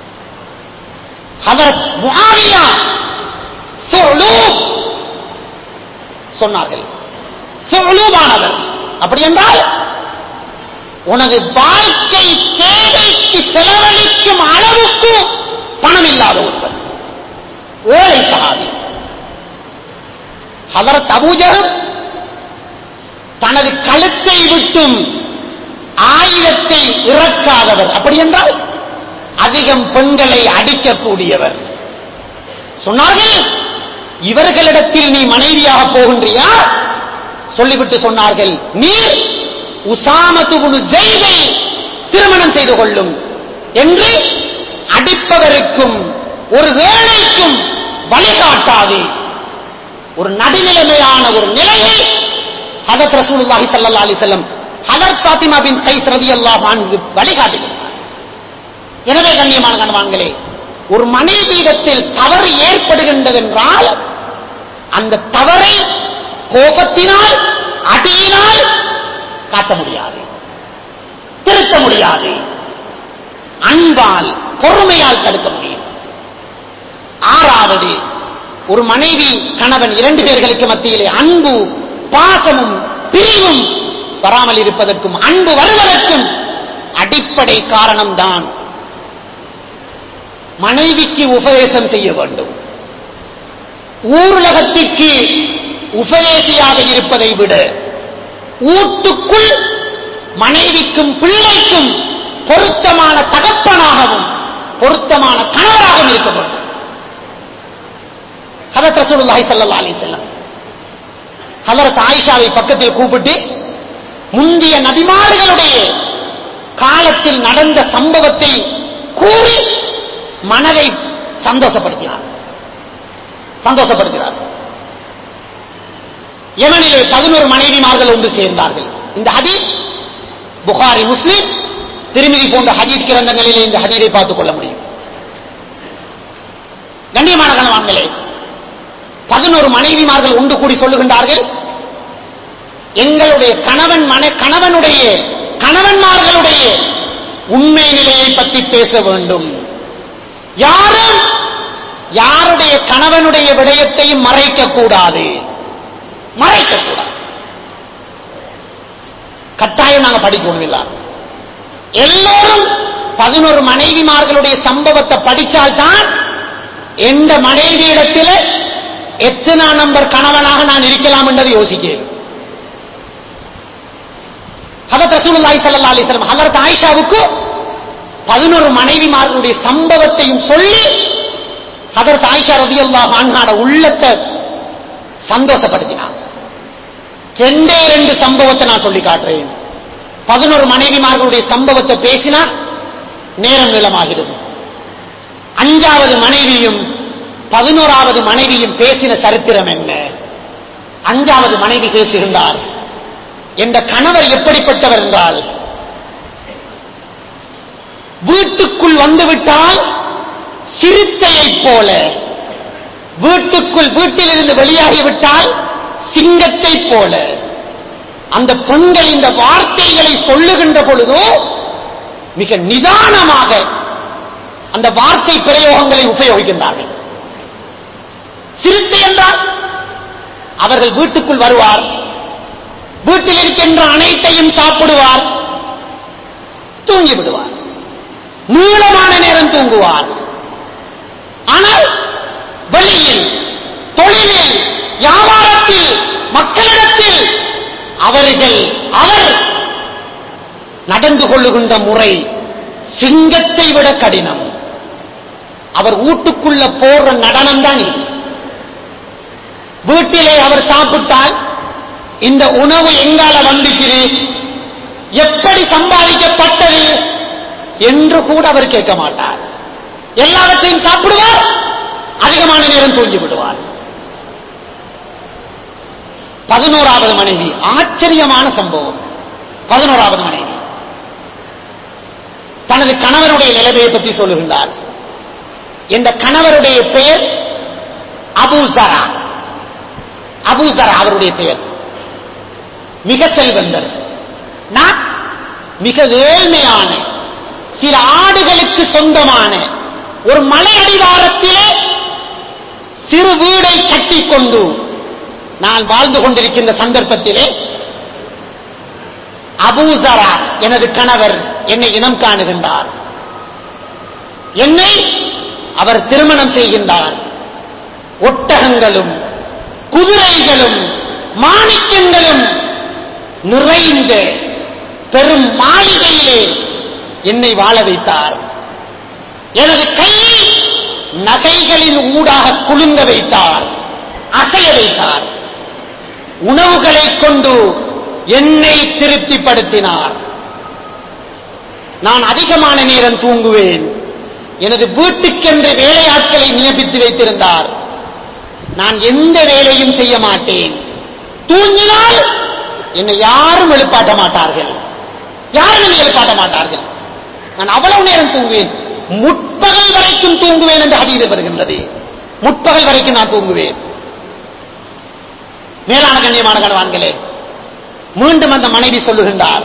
ஹதரத் முஆவியா சுலூப் சொன்னார்கள் சுலூபானவர் அப்படி என்றால் உனது வாழ்க்கை தேவைக்கு செலவழிக்கும் அளவுக்கு பணம் இல்லாத ஒருவர் ஏழை சகாதி ஹதரத் அபூஜகம் தனது கழுத்தை விட்டும் ஆயுதத்தை இறக்காதவர் அப்படி என்றால் அதிகம் பெண்களை அடிக்கக்கூடியவர் சொன்னார்கள் இவர்களிடத்தில் நீ மனைவியாக போகின்றியா சொல்லிவிட்டு சொன்னார்கள் நீர் உசாமத்துபுனு ஜெய்தை திருமணம் செய்து கொள்ளும் என்று அடிப்பவருக்கும் ஒரு வேலைக்கும் வழிகாட்டாதே ஒரு நடுநிலைமையான ஒரு நிலையை ஹதத் ரசூலுல்லாஹி ஸல்லல்லாஹு அலைஹி வஸல்லம் ஹதரத் ஃபாத்திமா பின் கைஸ் ரலியல்லாஹு அன்ஹு வழிகாட்டுகிறார் எனவே கண்ணியமான கணவான்களே ஒரு மனைவியிடத்தில் தவறு ஏற்படுகின்றதென்றால் அந்த தவறை கோபத்தினால் அடியினால் காட்ட முடியாது திருத்த முடியாது அன்பால் பொறுமையால் தடுக்க முடியும் ஆறாவது ஒரு மனைவி கணவன் இரண்டு பேர்களுக்கு மத்தியிலே அன்பு பாசமும் பிரிவும் வராமல் இருப்பதற்கும் அன்பு வருவதற்கும் அடிப்படை காரணம்தான் மனைவிக்கு உபதேசம் செய்ய வேண்டும் ஊருலகத்திற்கு உபதேசியாக இருப்பதை விட ஊட்டுக்குள் மனைவிக்கும் பிள்ளைக்கும் பொருத்தமான தகப்பனாகவும் பொருத்தமான கணவராகவும் இருக்க வேண்டும் ஹதரத் ரசூலுல்லாஹி ஸல்லல்லாஹு அலைஹி வஸல்லம் ஹதரத் ஆயிஷாவை பக்கத்தில் கூப்பிட்டு முந்திய நபிமார்களுடைய காலத்தில் நடந்த சம்பவத்தை கூறி மனதை சந்தோஷப்படுத்தினார் சந்தோஷப்படுத்தினார் யமனிலே பதினோரு மனைவிமார்கள் ஒன்று சேர்ந்தார்கள் இந்த ஹதீஸ் புகாரி முஸ்லிம் திருமிதி போன்ற ஹதீஸ் கிரந்தங்களிலே இந்த ஹதீரை பார்த்துக் கொள்ள முடியும் கண்ணியமான கணவான்களே பதினோரு மனைவிமார்கள் ஒன்று கூடி சொல்லுகின்றார்கள் எங்களுடைய கணவன் மன கணவனுடைய கணவன்மார்களுடைய உண்மை நிலையை பற்றி பேச வேண்டும் யாரும் யாருடைய கணவனுடைய விடயத்தையும் மறைக்க கூடாது மறைக்க கூடாது கட்டாயம் நாங்க படிக்கணும் எல்லாரும் எல்லோரும் பதினோரு மனைவிமார்களுடைய சம்பவத்தை படிச்சால்தான் எந்த மனைவியிடத்தில் எத்தனை நம்பர் கணவனாக நான் இருக்கலாம் என்றதை யோசிக்கிறேன் ஹதரத் ரசூலுல்லாஹி ஸல்லல்லாஹு அலைஹி வஸல்லம் ஹதரத் ஆயிஷாவுக்கு பதினோரு மனைவிமார்களுடைய சம்பவத்தையும் சொல்லி ஹதரத் ஆயிஷா ரலியல்லாஹு அன்ஹாட உள்ளத்தை சந்தோஷப்படுத்தினார் ரெண்டே ரெண்டு சம்பவத்தை நான் சொல்லி காட்டுறேன் பதினோரு மனைவிமார்களுடைய சம்பவத்தை பேசினா நேரம் நீளமாகிறது அஞ்சாவது மனைவியும் பதினோராவது மனைவியும் பேசின சரித்திரம் என்ன அஞ்சாவது மனைவி பேசுகின்றார் என்ற கணவர் எப்படிப்பட்டவர் என்றால் வீட்டுக்குள் வந்துவிட்டால் சிறுத்தையைப் போல வீட்டுக்குள் வீட்டிலிருந்து வெளியாகிவிட்டால் சிங்கத்தைப் போல அந்த பெண்கள் இந்த வார்த்தைகளை சொல்லுகின்ற பொழுதோ மிக நிதானமாக அந்த வார்த்தை பிரயோகங்களை உபயோகிக்கின்றார்கள் சிறுத்தை என்றால் அவர்கள் வீட்டுக்குள் வருவார் வீட்டில் இருக்கின்ற அனைத்தையும் சாப்பிடுவார் தூங்கி விடுவார் நீளமான நேரம் தூங்குவார் ஆனால் வெளியில் தொழிலில் வியாபாரத்தில் மக்களிடத்தில் அவர்கள் அவர் நடந்து கொள்ளுகின்ற முறை சிங்கத்தை விட கடினம் அவர் வீட்டுக்குள்ள போடுற நடனம் தான் இது வீட்டிலே அவர் சாப்பிட்டால் இந்த உணவு எங்கால வந்துச்சு எப்படி சம்பாதிக்கப்பட்டது என்று கூட அவர் கேட்க மாட்டார் எல்லாவற்றையும் சாப்பிடுவார் அதிகமான நேரம் தூங்கி விடுவார் பதினோராவது மனைவி ஆச்சரியமான சம்பவம் பதினோராவது மனைவி தனது கணவனுடைய நிலைமையை பற்றி சொல்லுகின்றார் இந்த கணவருடைய பெயர் அபூசரா அபூசரா அவருடைய பெயர் மிக செல்வந்தர் நான் மிக ஏழ்மையான சில ஆடுகளுக்கு சொந்தமான ஒரு மலை அடிவாரத்திலே சிறு வீடை கட்டிக்கொண்டு நான் வாழ்ந்து கொண்டிருக்கின்ற சந்தர்ப்பத்திலே அபூசரா எனது கணவர் என்னை இனம் காணுகின்றார் என்னை அவர் திருமணம் செய்கின்றார் ஒட்டகங்களும் குதிரைகளும் மாணிக்கங்களும் நிறைந்த பெரும் மாளிகையிலே என்னை வாழ வைத்தார் எனது கையை நகைகளின் ஊடாக குலுங்க வைத்தார் அசைய வைத்தார் உணவுகளை கொண்டு என்னை திருப்திப்படுத்தினார் நான் அதிகமான நேரம் தூங்குவேன் எனது வீட்டுக்கென்று வேலையாட்களை நியமித்து வைத்திருந்தார் நான் எந்த வேலையும் செய்ய மாட்டேன் தூங்கினால் என்னை யாரும் எழுப்பாட்ட மாட்டார்கள் யாரும் என்னை எழுப்பாட்ட மாட்டார்கள் நான் அவ்வளவு நேரம் தூங்குவேன் முற்பகல் வரைக்கும் தூங்குவேன் என்று ஹதீது வருகின்றது முற்பகல் வரைக்கும் நான் தூங்குவேன் மேலான கண்ணியமான கணவான்களே மீண்டும் அந்த மனைவி சொல்லுகின்றார்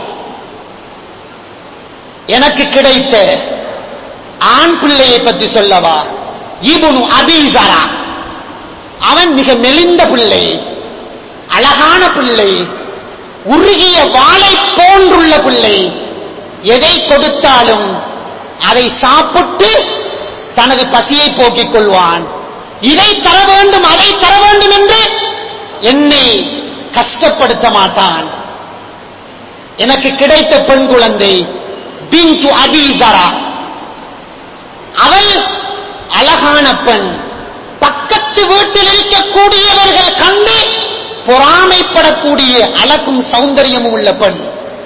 எனக்கு கிடைத்த ஆண் பிள்ளையை பற்றி சொல்லவா இபுனு அபீசரா அவன் மிக மெலிந்த பிள்ளை அழகான பிள்ளை உருகிய வாளை போன்றுள்ள பிள்ளை எதை கொடுத்தாலும் அதை சாப்பிட்டு தனது பசியை போக்கிக் கொள்வான் இதை தர வேண்டும் அதை தர வேண்டும் என்று என்னை கஷ்டப்படுத்த மாட்டான் எனக்கு கிடைத்த பெண் குழந்தை பிந்து அபீசரா அவள் அழகான பெண் பக்கத்து வீட்டில் இருக்கக்கூடியவர்கள் கண்டு பொறாமைப்படக்கூடிய அழகும் சௌந்தரியமும் உள்ள பெண்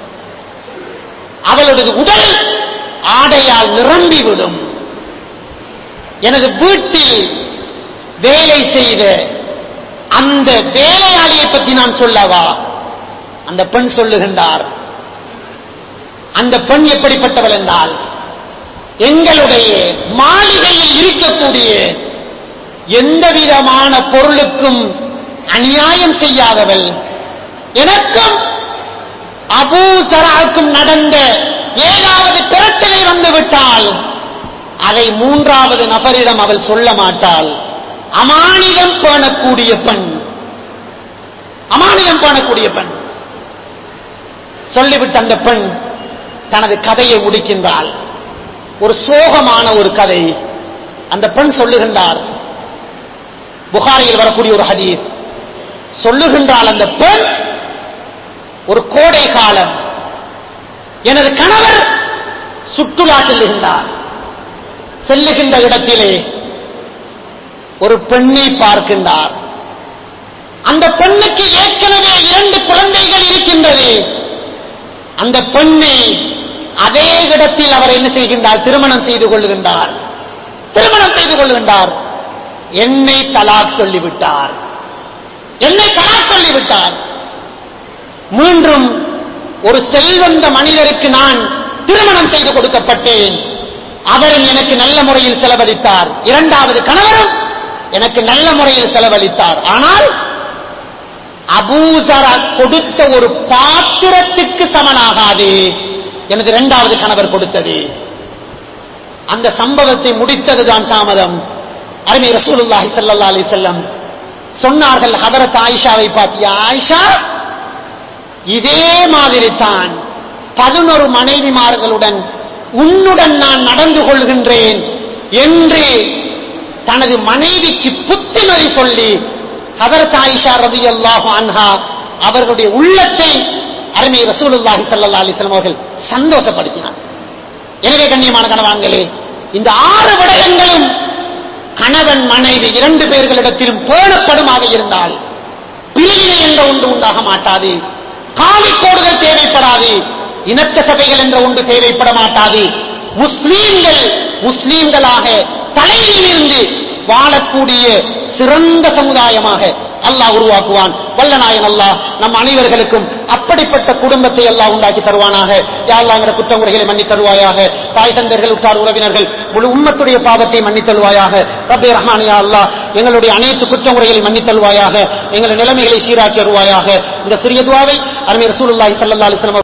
அவளது உடல் ஆடையால் நிரம்பிவிடும் எனது வீட்டில் வேலை செய்த அந்த வேலையாளியை பற்றி நான் சொல்லவா அந்த பெண் சொல்லுகின்றார் அந்த பெண் எப்படிப்பட்டவள் என்றால் எங்களுடைய மாளிகையில் இருக்கக்கூடிய எந்த விதமான பொருளுக்கும் அநியாயம் செய்யாதவள் எனக்கும் அபூசராவுக்கும் நடந்த ஏதாவது பிரச்சனை வந்துவிட்டால் அதை மூன்றாவது நபரிடம் அவள் சொல்ல மாட்டாள் அமானிதம் பேணக்கூடிய பெண் அமானிதம் பேணக்கூடிய பெண் சொல்லிவிட்டு அந்த பெண் தனது கதையை முடிக்கின்றாள் ஒரு சோகமான ஒரு கதை அந்த பெண் சொல்லுகின்றார் புகாரியில் வரக்கூடிய ஒரு ஹதீர் சொல்லுகின்றாள் அந்த பெண் ஒரு கோடை காலம் எனது கணவர் சுற்றுலா செல்லுகின்றார் செல்லுகின்ற இடத்திலே ஒரு பெண்ணை பார்க்கின்றார் அந்த பெண்ணுக்கு ஏற்கனவே இரண்டு குழந்தைகள் இருக்கின்றது அந்த பெண்ணை அதே மனைவியிடத்தில் அவர் என்ன செய்கின்றார் திருமணம் செய்து கொள்ளுகின்றார் திருமணம் செய்து கொள்ளுகின்றார் என்னை தலாக் சொல்லிவிட்டார் என்னை தலாக் சொல்லிவிட்டார் மீண்டும் ஒரு செல்வந்த மனிதருக்கு நான் திருமணம் செய்து கொடுக்கப்பட்டேன் அவரும் எனக்கு நல்ல முறையில் செலவழித்தார் இரண்டாவது கணவரும் எனக்கு நல்ல முறையில் செலவழித்தார் ஆனால் அபூசரா கொடுத்த ஒரு பாத்திரத்துக்கு சமனாகாது எனது இரண்டாவது கணவர் கொடுத்தது அந்த சம்பவத்தை முடித்ததுதான் தாமதம் அருமை ரசூலுல்லாஹி ஸல்லல்லாஹு அலைஹி வஸல்லம் சொன்னார்கள் ஹதரத் ஆயிஷாவை பார்த்து "யா ஆயிஷா இதே மாதிரி தான் பதினொரு மனைவிமார்களுடன் உன்னுடன் நான் நடந்து கொள்கின்றேன் என்று தனது மனைவிக்கு புத்திமதி சொல்லி ஹதரத் ஆயிஷா ரலியல்லாஹு அன்ஹா அவர்களுடைய உள்ளத்தை அருமை ரசூலுல்லாஹி ஸல்லல்லாஹு அலைஹி வஸல்லம் அவர்கள் சந்தோஷப்படுத்தினார் எனவே கண்ணியமான கணவான்களே இந்த ஆறு விடயங்களும் கணவன் மனைவி இரண்டு பேர்களிடத்திலும் பேணப்படுமாக இருந்தால் பிரிவினை என்ற ஒன்று உண்டாக மாட்டாது காலிக்கோடுகள் தேவைப்படாது இணக்க சபைகள் என்ற ஒன்று தேவைப்பட மாட்டாது முஸ்லீம்கள் முஸ்லீம்களாக தலையில் இருந்து வாழக்கூடிய சிறந்த சமுதாயமாக அல்லாஹ் உருவாக்குவான் வல்லநாயன் அல்லாஹ் நம் அனைவர்களுக்கும் அப்படிப்பட்ட குடும்பத்தை அல்லாஹ் உண்டாக்கி தருவானாக யா அல்லாஹ் எங்கட குற்றங்குறைகளை மன்னித் தருவாயாக தாய் தந்தர்கள் உற்றார் உறவினர்கள் முழு உம்மத்துடைய பாவத்தை மன்னித் தருவாயாக ரப்பே ரஹ்மான் யா அல்லாஹ் எங்களுடைய அனைத்து குற்றங்குறைகளை மன்னித் தருவாயாக எங்கள் நிலைமைகளை சீராக்கி வருவாயாக இந்த சிறிய துவாவை அருமை ரசூலுல்லாஹி ஸல்லல்லாஹு அலைஹி வஸல்லம்